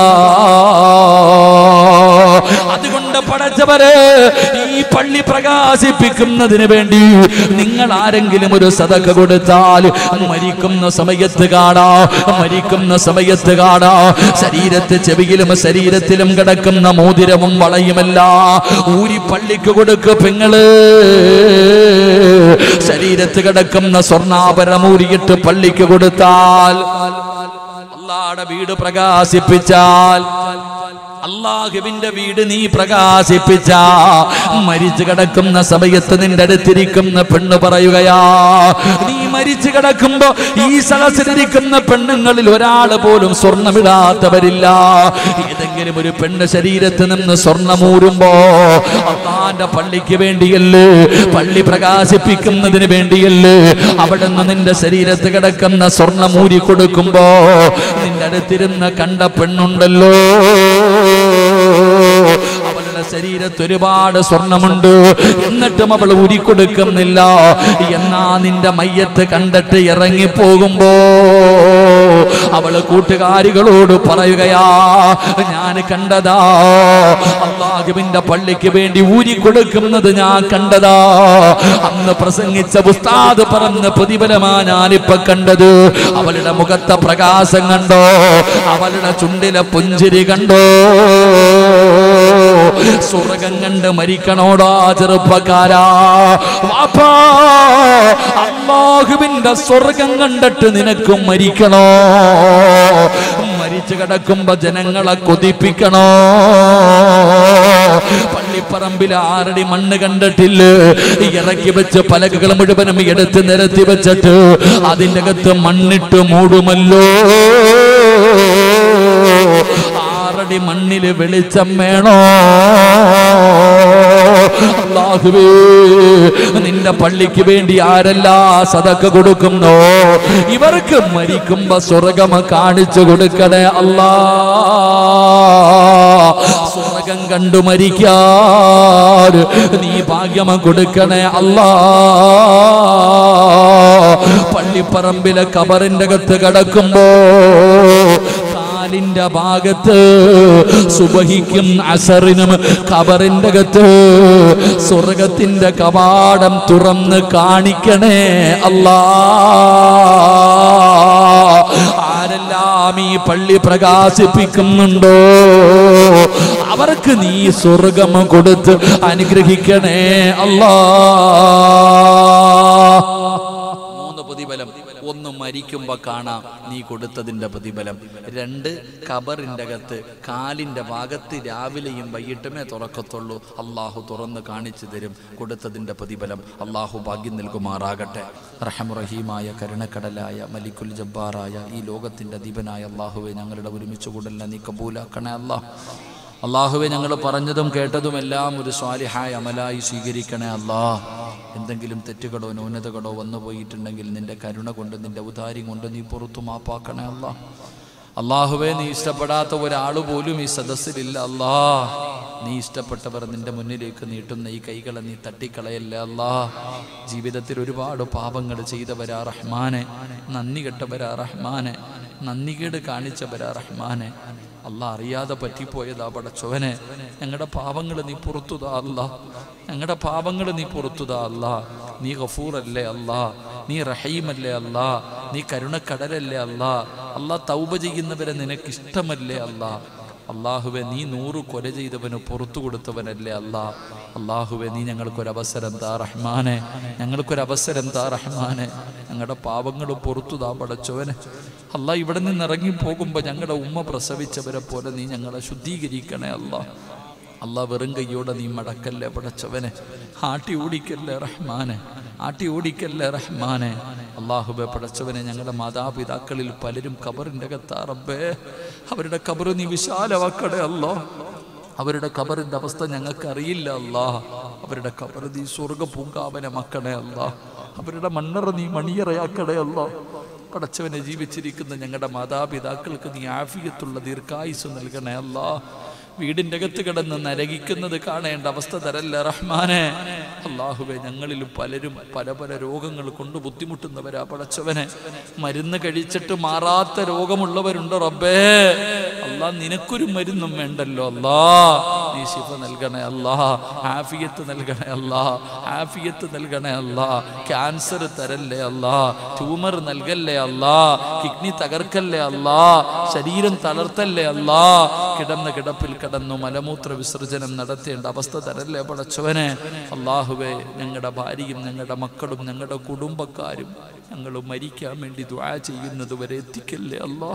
അതുകൊണ്ട് പടച്ചവര് ഈ പള്ളി പ്രകാശിപ്പിക്കുന്നതിന് വേണ്ടി നിങ്ങൾ ആരെങ്കിലും ഒരു സതക കൊടുത്താൽ മരിക്കുന്ന സമയത്ത് കാണാ മരിക്കുന്ന സമയത്ത് കാണാ ശരീരത്ത് ചെവിയിലും ശരീരത്തിലും കിടക്കുന്ന മോതിരവും വളയുമല്ല ഊരി പള്ളിക്ക് കൊടുക്ക് പെങ്ങള് ശരീരത്ത് കിടക്കുന്ന സ്വർണ്ണാഭരണം ഊരിയിട്ട് പള്ളിക്ക് കൊടുത്താൽ അള്ളാടെ വീട് പ്രകാശിപ്പിച്ചാൽ അള്ളാഹുവിന്റെ വീട് നീ പ്രകാശിപ്പിച്ച മരിച്ചു കിടക്കുന്ന സമയത്ത് നിന്റെ അടുത്തിരിക്കുന്ന പെണ്ണ് പറയുകയാ നീ മരിച്ചു കിടക്കുമ്പോ ഈ സദസ്സിലിരിക്കുന്ന പെണ്ണുങ്ങളിൽ ഒരാള് പോലും സ്വർണ്ണമിടാത്തവരില്ല ഏതെങ്കിലും ഒരു പെണ്ണ് ശരീരത്ത് നിന്ന് സ്വർണ്ണമൂരുമ്പോ അള്ളാന്റെ പള്ളിക്ക് വേണ്ടിയല്ലേ പള്ളി പ്രകാശിപ്പിക്കുന്നതിന് വേണ്ടിയല്ലേ അവിടെ നിന്ന് നിന്റെ ശരീരത്ത് കിടക്കുന്ന സ്വർണ്ണമൂരി കൊടുക്കുമ്പോ നിന്റെ അടുത്തിരുന്ന് കണ്ട പെണ്ണുണ്ടല്ലോ അവളുടെ ശരീരത്ത് ഒരുപാട് സ്വർണമുണ്ട് എന്നിട്ടും അവൾ ഉരിക്കൊടുക്കുന്നില്ല എന്നാ നിന്റെ മയ്യത്ത് കണ്ടിട്ട് ഇറങ്ങി പോകുമ്പോ അവള് കൂട്ടുകാരികളോട് പറയുകയാ ഞാൻ കണ്ടതാ അള്ളാഹുവിന്റെ പള്ളിക്ക് വേണ്ടി ഊരി കൊടുക്കുന്നത് ഞാൻ കണ്ടതാ അന്ന് പ്രസംഗിച്ച ഉസ്താദ് പറഞ്ഞ പ്രതിഫലമാ ഞാനിപ്പൊ കണ്ടത് അവളുടെ മുഖത്തെ പ്രകാശം കണ്ടോ അവളുടെ ചുണ്ടിലെ പുഞ്ചിരി കണ്ടോ സ്വർഗം കണ്ട് മരിക്കണോടാ ചെറുപ്പക്കാരാ വാപ്പാ അള്ളാഹുവിന്റെ സ്വർഗം കണ്ടിട്ട് നിനക്കും മരിക്കണോ മരിച്ചു കിടക്കുമ്പോ ജനങ്ങളെ കൊതിപ്പിക്കണോ പള്ളിപ്പറമ്പിൽ ആറടി മണ്ണ് കണ്ടിട്ടില്ല ഇറക്കി വെച്ച് പലകകൾ മുഴുവനും എടുത്ത് നിരത്തി വെച്ചിട്ട് അതിൻ്റെ അകത്ത് മണ്ണിട്ട് മൂടുമല്ലോ ആറടി മണ്ണില് വെളിച്ചം വേണോ അല്ലാഹുവേ നിന്റെ പള്ളിക്ക് വേണ്ടി ആരെല്ലാ സതക്ക കൊടുക്കുന്നോ ഇവർക്ക് മരിക്കുമ്പോ സ്വർഗം കാണിച്ചു കൊടുക്കണേ അല്ലാ സ്വർഗം കണ്ടു മരിക്കാൻ നീ ഭാഗ്യമ കൊടുക്കണേ അല്ലാ പള്ളിപ്പറമ്പിലെ കബറിന്റെ അകത്ത് കിടക്കുമ്പോ കാലിന്റെ ഭാഗത്ത് സുബഹിക്കും അസറിനും കബറിന്റെ അകത്ത് സ്വർഗത്തിന്റെ കവാടം തുറന്ന് കാണിക്കണേ അല്ലാ ആരെല്ലാം ഈ പള്ളി പ്രകാശിപ്പിക്കുന്നുണ്ടോ അവർക്ക് നീ സ്വർഗം കൊടുത്ത് അനുഗ്രഹിക്കണേ അല്ലാ മൂന്ന് പ്രതിഫലം ഒന്ന് മരിക്കുമ്പോ കാണാം നീ കൊടുത്തതിന്റെ പ്രതിഫലം രണ്ട് കബറിന്റെ അകത്ത് കാലിന്റെ ഭാഗത്ത് രാവിലെയും വൈകിട്ടുമേ തുറക്കത്തുള്ളൂ അള്ളാഹു തുറന്ന് കാണിച്ചു തരും കൊടുത്തതിന്റെ പ്രതിഫലം അള്ളാഹു ഭാഗ്യം നൽകുമാറാകട്ടെ റഹമുറഹീമായ കരുണക്കടലായ മലിക്കുൽ ജബ്ബാറായ ഈ ലോകത്തിന്റെ അധിപനായ അള്ളാഹുവെ ഞങ്ങളുടെ ഒരുമിച്ച് കൂടലിനെ നീ കബൂലാക്കണേ അള്ളാഹ് അള്ളാഹുവെ ഞങ്ങൾ പറഞ്ഞതും കേട്ടതുമെല്ലാം ഒരു സ്വാലിഹായ അമലായി സ്വീകരിക്കണേ അല്ലാ എന്തെങ്കിലും തെറ്റുകളോ ന്യൂനതകളോ വന്നു പോയിട്ടുണ്ടെങ്കിൽ നിന്റെ കരുണ കൊണ്ട് നിന്റെ ഉദാര്യം കൊണ്ട് നീ പുറത്തു മാപ്പാക്കണേ അല്ലാ അള്ളാഹുവെ നീ ഇഷ്ടപ്പെടാത്ത ഒരാൾ പോലും ഈ സദസ്സിലില്ല അല്ലാ നീ ഇഷ്ടപ്പെട്ടവർ നിന്റെ മുന്നിലേക്ക് നീട്ടുന്ന ഈ കൈകളെ നീ തട്ടിക്കളയല്ലേ അല്ലാ ജീവിതത്തിൽ ഒരുപാട് പാപങ്ങൾ ചെയ്തവരാ റഹ്മാനെ നന്ദി കെട്ടവരാ റഹ്മാനെ നന്ദികേട് കാണിച്ചവരാ റഹ്മാനെ അല്ല അറിയാതെ പറ്റിപ്പോയതാ പടച്ചോവനെ ഞങ്ങളുടെ പാപങ്ങൾ നീ പുറത്തുതാ അല്ല ഞങ്ങളുടെ പാപങ്ങൾ നീ പുറത്തുതാ അല്ല നീ ഗഫൂറല്ലേ അല്ല നീ റഹീമല്ലേ അല്ല നീ കരുണക്കടലല്ലേ അല്ല അല്ല തൗബ ചെയ്യുന്നവരെ നിനക്ക് ഇഷ്ടമല്ലേ അല്ല അള്ളാഹുവെ നീ നൂറ് കൊല ചെയ്തവന് പുറത്തു കൊടുത്തവനല്ലേ അല്ലാ അള്ളാഹുവെ നീ ഞങ്ങൾക്കൊരവസരം താ റഹ്മാനെ ഞങ്ങൾക്കൊരവസരം താ റഹ്മാനെ ഞങ്ങളുടെ പാവങ്ങൾ പുറത്തു താ പടച്ചവനെ അല്ല ഇവിടെ നിന്ന് ഇറങ്ങി പോകുമ്പോൾ ഞങ്ങളുടെ ഉമ്മ പ്രസവിച്ചവരെ പോലെ നീ ഞങ്ങളെ ശുദ്ധീകരിക്കണേ അല്ലാ അല്ല വെറും കയ്യോടെ നീ മടക്കല്ലേ പടച്ചവനെ ആട്ടി ഓടിക്കല്ലേ റഹ്മാനെ ആട്ടി ഓടിക്കല്ലേ റഹ്മാനെ അള്ളാഹുബെ പടച്ചവനെ ഞങ്ങളുടെ മാതാപിതാക്കളിൽ പലരും കബറിൻ്റെ അകത്താ റബ്ബേ അവരുടെ കബറ് നീ വിശാലമാക്കണേ അല്ലോ അവരുടെ കബറിൻ്റെ അവസ്ഥ ഞങ്ങൾക്ക് അറിയില്ല അല്ലാ അവരുടെ കബറ് നീ സ്വർഗ പൂങ്കാവനമാക്കണേ അല്ലാ അവരുടെ മണ്ണറ നീ മണിയറയാക്കണേ അല്ലോ പടച്ചവനെ ജീവിച്ചിരിക്കുന്ന ഞങ്ങളുടെ മാതാപിതാക്കൾക്ക് നീ ആഫിയത്തുള്ള ദീർഘായുസ് നൽകണേ അല്ലാ വീടിൻ്റെ അകത്ത് കിടന്ന് നരകിക്കുന്നത് കാണേണ്ട അവസ്ഥ തരല്ല റഹ്മാനെ അള്ളാഹുവെ ഞങ്ങളിൽ പലരും പല പല രോഗങ്ങൾ കൊണ്ട് ബുദ്ധിമുട്ടുന്നവരാ പടച്ചവനെ മരുന്ന് കഴിച്ചിട്ട് മാറാത്ത രോഗമുള്ളവരുണ്ട് റബ്ബേ അല്ലാ നിനക്കൊരു മരുന്നും വേണ്ടല്ലോ അല്ലാ നീ ശിഫ നൽകണേ അല്ലാ ആഫിയത്ത് നൽകണേ അല്ലാ ആഫിയത്ത് നൽകണേ അല്ലാ ക്യാൻസർ തരല്ലേ അല്ലാ ട്യൂമർ നൽകല്ലേ അല്ലാ കിഡ്നി തകർക്കല്ലേ അല്ലാ ശരീരം തളർത്തല്ലേ അല്ലാ കിടന്ന കിടപ്പിൽ കിടന്നു മലമൂത്ര വിസർജനം നടത്തേണ്ട അവസ്ഥ തരല്ലേ പടച്ചവനെ അള്ളാഹുവെ ഞങ്ങളുടെ ഭാര്യയും ഞങ്ങളുടെ മക്കളും ഞങ്ങളുടെ കുടുംബക്കാരും ഞങ്ങൾ മരിക്കാൻ വേണ്ടി ദുആ ചെയ്യുന്നത് വരെ എത്തിക്കല്ലേ അല്ലാ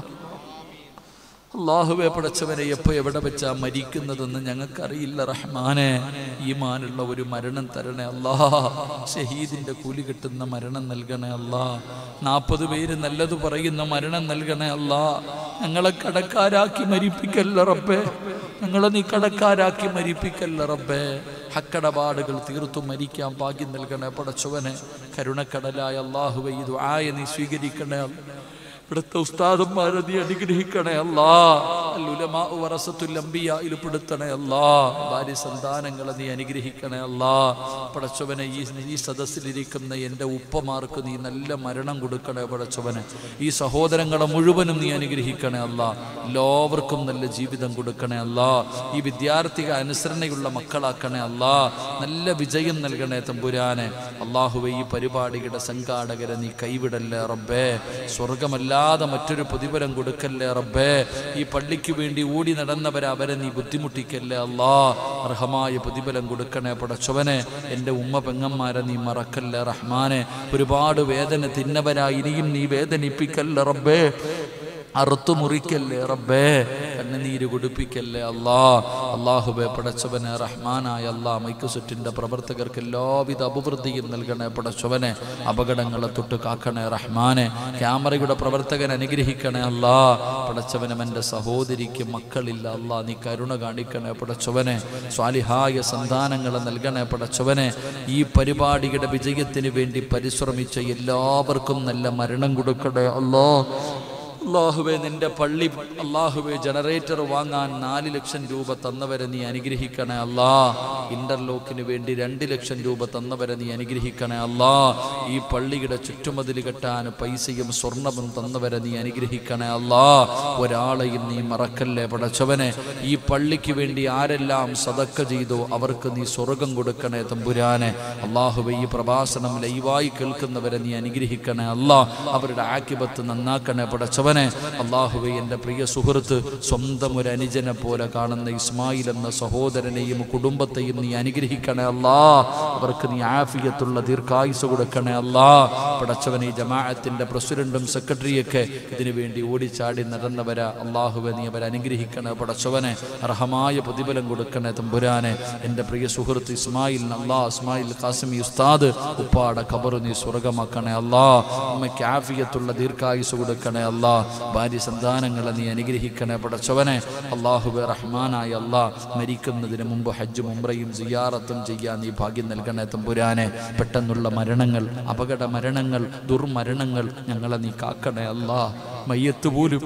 അള്ളാഹുവെ പടച്ചവനെ എപ്പോ എവിടെ വെച്ചാ മരിക്കുന്നതെന്ന് ഞങ്ങൾക്കറിയില്ല റഹ്മാനെ ഈമാനുള്ള ഒരു മരണം തരണേ അല്ലാ ഷഹീദിന്റെ കൂലി കിട്ടുന്ന മരണം നൽകണേ അല്ലാ നാൽപ്പത് പേര് നല്ലത് പറയുന്ന മരണം നൽകണേ അല്ലാ ഞങ്ങളെ കടക്കാരാക്കി മരിപ്പിക്കല്ല റബ്ബേ ഞങ്ങളെ നീ കടക്കാരാക്കി മരിപ്പിക്കല്ല റബ്ബേ ഹക്കടപാടുകൾ തീർത്തു മരിക്കാൻ ഭാഗ്യം നൽകണേ പടച്ചവനെ കരുണക്കടലായ അള്ളാഹുവെ ഇത് ആയ നീ സ്വീകരിക്കണേ അല്ലാ. ഇവിടുത്തെ ഉസ്താദന്മാരെ നീ അനുഗ്രഹിക്കണേ അല്ലാ അല്ലുലമാ വറസത്തുൽ അംബിയായിൽ പെടുത്തണേ അല്ലാ ഭാര്യ സന്താനങ്ങളെ നീ അനുഗ്രഹിക്കണേ അല്ലാ പടച്ചവനെ ഈ ഈ സദസ്സിലിരിക്കുന്ന എൻ്റെ ഉപ്പമാർക്ക് നീ നല്ല മരണം കൊടുക്കണേ പടച്ചവനെ ഈ സഹോദരങ്ങളെ മുഴുവനും നീ അനുഗ്രഹിക്കണേ അല്ലാ എല്ലാവർക്കും നല്ല ജീവിതം കൊടുക്കണേ അല്ലാ ഈ വിദ്യാർത്ഥിക അനുസരണയുള്ള മക്കളാക്കണേ അല്ലാ നല്ല വിജയം നൽകണേ തമ്പുരാനെ അള്ളാഹുവെ ഈ പരിപാടിയുടെ സംഘാടകരെ നീ കൈവിടല്ലേ റബ്ബേ സ്വർഗമല്ലാതെ മറ്റൊരു പ്രതിഫലം കൊടുക്കല്ലേ റബ്ബേ ഈ പള്ളിക്ക് വേണ്ടി ഓടി നടന്നവരെ അവരെ നീ ബുദ്ധിമുട്ടിക്കല്ലേ അല്ലാ അർഹമായ പ്രതിഫലം കൊടുക്കണേ പടച്ചവനെ എൻ്റെ ഉമ്മ പെങ്ങന്മാരെ നീ മറക്കല്ലേ റഹ്മാനെ ഒരുപാട് വേദന തിന്നവരാ ഇനിയും നീ വേദനിപ്പിക്കല്ലേ റബ്ബേ അറുത്തു മുറിക്കല്ലേ റബ്ബേ കണ്ണുനീര് കുടിപ്പിക്കല്ലേ അല്ലാ അള്ളാഹുബെ പടച്ചവനെ റഹ്മാനായ അല്ലാ മൈക്കുസുറ്റിൻ്റെ പ്രവർത്തകർക്ക് എല്ലാവിധ അഭിവൃദ്ധിയും നൽകണേ പടച്ചവനെ അപകടങ്ങളെ തൊട്ട് കാക്കണേ റഹ്മാനെ ക്യാമറയുടെ പ്രവർത്തകൻ അനുഗ്രഹിക്കണേ അല്ലാ പടച്ചവനും എൻ്റെ സഹോദരിക്ക് മക്കളില്ല അല്ലാ നീ കരുണ കാണിക്കണേ പടച്ചവനെ സ്വാലിഹായ സന്താനങ്ങളെ നൽകണേ പടച്ചവനെ ഈ പരിപാടിയുടെ വിജയത്തിന് വേണ്ടി പരിശ്രമിച്ച എല്ലാവർക്കും നല്ല മരണം കൊടുക്കണേ അല്ലോ അള്ളാഹുവെ നിന്റെ പള്ളി അള്ളാഹുവെ ജനറേറ്റർ വാങ്ങാൻ നാല് ലക്ഷം രൂപ തന്നവരെ നീ അനുഗ്രഹിക്കണേ അല്ലാ ഇന്റർലോക്കിന് വേണ്ടി രണ്ട് ലക്ഷം രൂപ തന്നവരെ നീ അനുഗ്രഹിക്കണേ അല്ലാ ഈ പള്ളിയുടെ ചുറ്റുമതിൽ കെട്ടാൻ പൈസയും സ്വർണവും തന്നവരെ നീ അനുഗ്രഹിക്കണേ അല്ലാ ഒരാളെയും നീ മറക്കല്ലേ പടച്ചവനെ ഈ പള്ളിക്ക് വേണ്ടി ആരെല്ലാം സതക്ക ചെയ്തോ അവർക്ക് നീ സ്വർഗം കൊടുക്കണേ തമ്പുരാനെ അള്ളാഹുവെ ഈ പ്രഭാഷണം ലൈവായി കേൾക്കുന്നവരെ നീ അനുഗ്രഹിക്കണേ അല്ലാ അവരുടെ ആക്കിബത്ത് നന്നാക്കണേ പടച്ചവനെ അള്ളാഹുവെ എൻ്റെ പ്രിയ സുഹൃത്ത് സ്വന്തം ഒരു അനുജനെ പോലെ കാണുന്ന ഇസ്മായിൽ എന്ന സഹോദരനെയും കുടുംബത്തെയും നീ അനുഗ്രഹിക്കണേ അല്ലാ അവർക്ക് നീ ആഫിയത്തുള്ള ദീർഘായുസ് കൊടുക്കണേ അല്ലാ പടച്ചവനെ ഈ ജമാഅത്തിന്റെ പ്രസിഡന്റും സെക്രട്ടറിയൊക്കെ ഇതിനു വേണ്ടി ഓടിച്ചാടി നടന്നവരാ അള്ളാഹുവെ നീ അവരെ അനുഗ്രഹിക്കണേ പടച്ചവനെ അർഹമായ പ്രതിഫലം കൊടുക്കണേ തമ്പുരാനെ എൻ്റെ പ്രിയ സുഹൃത്ത് ഇസ്മായിൽ അല്ലാ ഇസ്മായിൽ ഖാസിമി ഉസ്താദ് ഉപ്പാട ഖബർ നീ സ്വർഗമാക്കണേ അല്ലാ അമ്മയ്ക്ക് ആഫിയത്തുള്ള ദീർഘായുസ് കൊടുക്കണേ അല്ലാ ഭാര്യ സന്താനങ്ങളെ നീ അനുഗ്രഹിക്കണേ പടച്ചവനെ അള്ളാഹുബെ റഹ്മാനായ അല്ലാ മരിക്കുന്നതിന് മുമ്പ് ഹജ്ജും ഉംറയും സിയാറത്തും ചെയ്യാൻ നീ ഭാഗ്യം നൽകണേ തമ്പുരാനെ പെട്ടെന്നുള്ള മരണങ്ങൾ അപകട മരണങ്ങൾ ദുർമരണങ്ങൾ ഞങ്ങളെ നീ കാക്കണേ അല്ലാ മയ്യത്ത് പോലും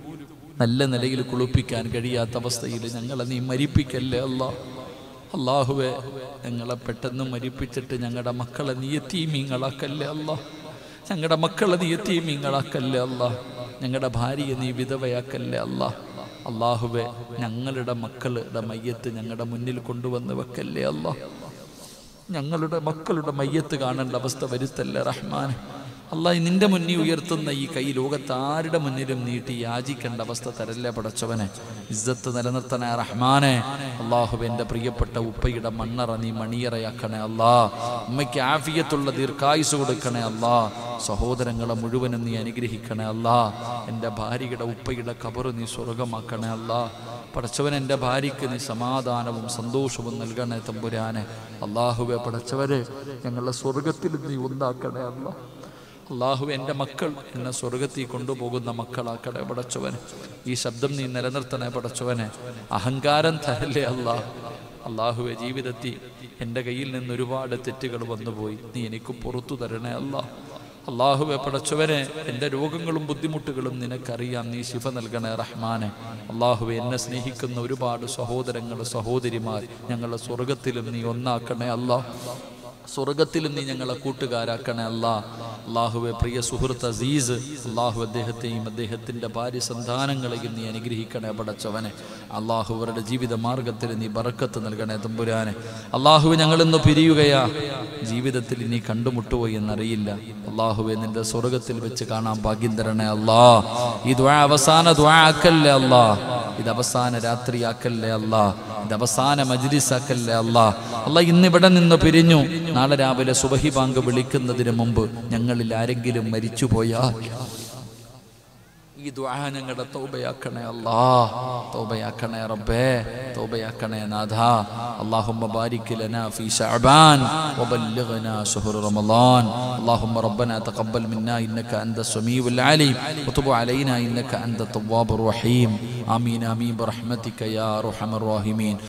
നല്ല നിലയിൽ കുളിപ്പിക്കാൻ കഴിയാത്ത അവസ്ഥയിൽ ഞങ്ങളെ നീ മരിപ്പിക്കല്ലേ അല്ലാ അള്ളാഹുവെ ഞങ്ങളെ പെട്ടെന്ന് മരിപ്പിച്ചിട്ട് ഞങ്ങളുടെ മക്കളെ നീ എത്തീമീങ്ങളാക്കല്ലേ അല്ലാ ഞങ്ങളുടെ മക്കളെ നീ എത്തീമീങ്ങളാക്കല്ലേ അല്ലാ ഞങ്ങളുടെ ഭാര്യയെ നീ വിധവയാക്കല്ലേ അല്ലാ അള്ളാഹുവെ ഞങ്ങളുടെ മക്കളുടെ മയ്യത്ത് ഞങ്ങളുടെ മുന്നിൽ കൊണ്ടുവന്ന് വെക്കല്ലേ അല്ലാ ഞങ്ങളുടെ മക്കളുടെ മയ്യത്ത് കാണേണ്ട അവസ്ഥ വരുത്തല്ലേ റഹ്മാൻ അള്ളാഹ് നിന്റെ മുന്നിൽ ഉയർത്തുന്ന ഈ കൈ ലോകത്ത് ആരുടെ മുന്നിലും നീട്ടി യാചിക്കേണ്ട അവസ്ഥ തരല്ലേ പടച്ചവനെ ഇസ്സത്ത് നിലനിർത്തണേ റഹ്മാനെ അള്ളാഹു എൻ്റെ പ്രിയപ്പെട്ട ഉപ്പയുടെ മണ്ണറ നീ മണിയറയാക്കണേ അല്ലാ ഉമ്മയ്ക്ക് ആഫിയത്തുള്ള ദീർഘായുസ് കൊടുക്കണേ അല്ലാ സഹോദരങ്ങളെ മുഴുവനും നീ അനുഗ്രഹിക്കണേ അല്ലാ എൻ്റെ ഭാര്യയുടെ ഉപ്പയുടെ കബറ് നീ സ്വർഗമാക്കണേ അല്ലാ പടച്ചവൻ എൻ്റെ ഭാര്യയ്ക്ക് നീ സമാധാനവും സന്തോഷവും നൽകണേ തമ്പുരാനെ അള്ളാഹുവെ പടച്ചവരെ ഞങ്ങളെ സ്വർഗത്തിൽ നീ ഒന്നാക്കണേ അല്ല അള്ളാഹു എൻ്റെ മക്കൾ എന്നെ സ്വർഗത്തിൽ കൊണ്ടുപോകുന്ന മക്കളാക്കടെ പടച്ചവനെ ഈ ശബ്ദം നീ നിലനിർത്തണേ പടച്ചവനെ അഹങ്കാരം തരല്ലേ അള്ളാഹ് അള്ളാഹുവെ ജീവിതത്തിൽ എൻ്റെ കയ്യിൽ നിന്ന് ഒരുപാട് തെറ്റുകൾ വന്നുപോയി നീ എനിക്ക് പുറത്തു തരണേ അല്ലാ അള്ളാഹുവെ പടച്ചവനെ എൻ്റെ രോഗങ്ങളും ബുദ്ധിമുട്ടുകളും നിനക്കറിയാം നീ ശിഫ നൽകണേ റഹ്മാനെ അള്ളാഹുവെ എന്നെ സ്നേഹിക്കുന്ന ഒരുപാട് സഹോദരങ്ങൾ സഹോദരിമാർ ഞങ്ങളെ സ്വർഗത്തിലും നീ ഒന്നാക്കണേ അല്ലാ സ്വർഗത്തിലും നീ ഞങ്ങളെ കൂട്ടുകാരാക്കണേ അല്ലാ അള്ളാഹുവെ പ്രിയ സുഹൃത്ത് അസീസ് അള്ളാഹു അദ്ദേഹത്തെയും അദ്ദേഹത്തിൻ്റെ ഭാര്യ സന്താനങ്ങളെയും നീ അനുഗ്രഹിക്കണേ പടച്ചവനെ അള്ളാഹു അവരുടെ ജീവിത മാർഗത്തിൽ നീ ബറക്കത്ത് നൽകണേ തമ്പുരാനെ അള്ളാഹുവെ ഞങ്ങളിന്ന് പിരിയുകയാ ജീവിതത്തിൽ ഇനി കണ്ടുമുട്ടുമോ എന്നറിയില്ല അള്ളാഹുവെ നിന്റെ സ്വർഗത്തിൽ വെച്ച് കാണാൻ ഭാഗ്യം തരണേ അല്ലാ ഈ ദ്വാ അവസാന ദ്വാ ആക്കല്ലേ അല്ലാ ഇത് അവസാന രാത്രിയാക്കല്ലേ അല്ലാ ഇത് അവസാന മജ്ലിസാക്കല്ലേ അല്ലാ അല്ല ഇന്നിവിടെ നിന്ന് പിരിഞ്ഞു നാളെ രാവിലെ സുബഹി ബാങ്ക് വിളിക്കുന്നതിന് മുമ്പ് ഞങ്ങളിൽ ആരെങ്കിലും മരിച്ചുപോയാൽ ഈ ദുആ ഞങ്ങളുടെ തൗബയാക്കണേ അല്ലാ തൗബയാക്കണേ റബ്ബേ തൗബയാക്കണേ നാഥ اللهم بارك لنا في شعبان وبلغنا شهر رمضان اللهم ربنا تقبل منا انك انت السميع العليم وتب علينا انك انت التواب الرحيم امين امين برحمتك يا ارحم الراحمين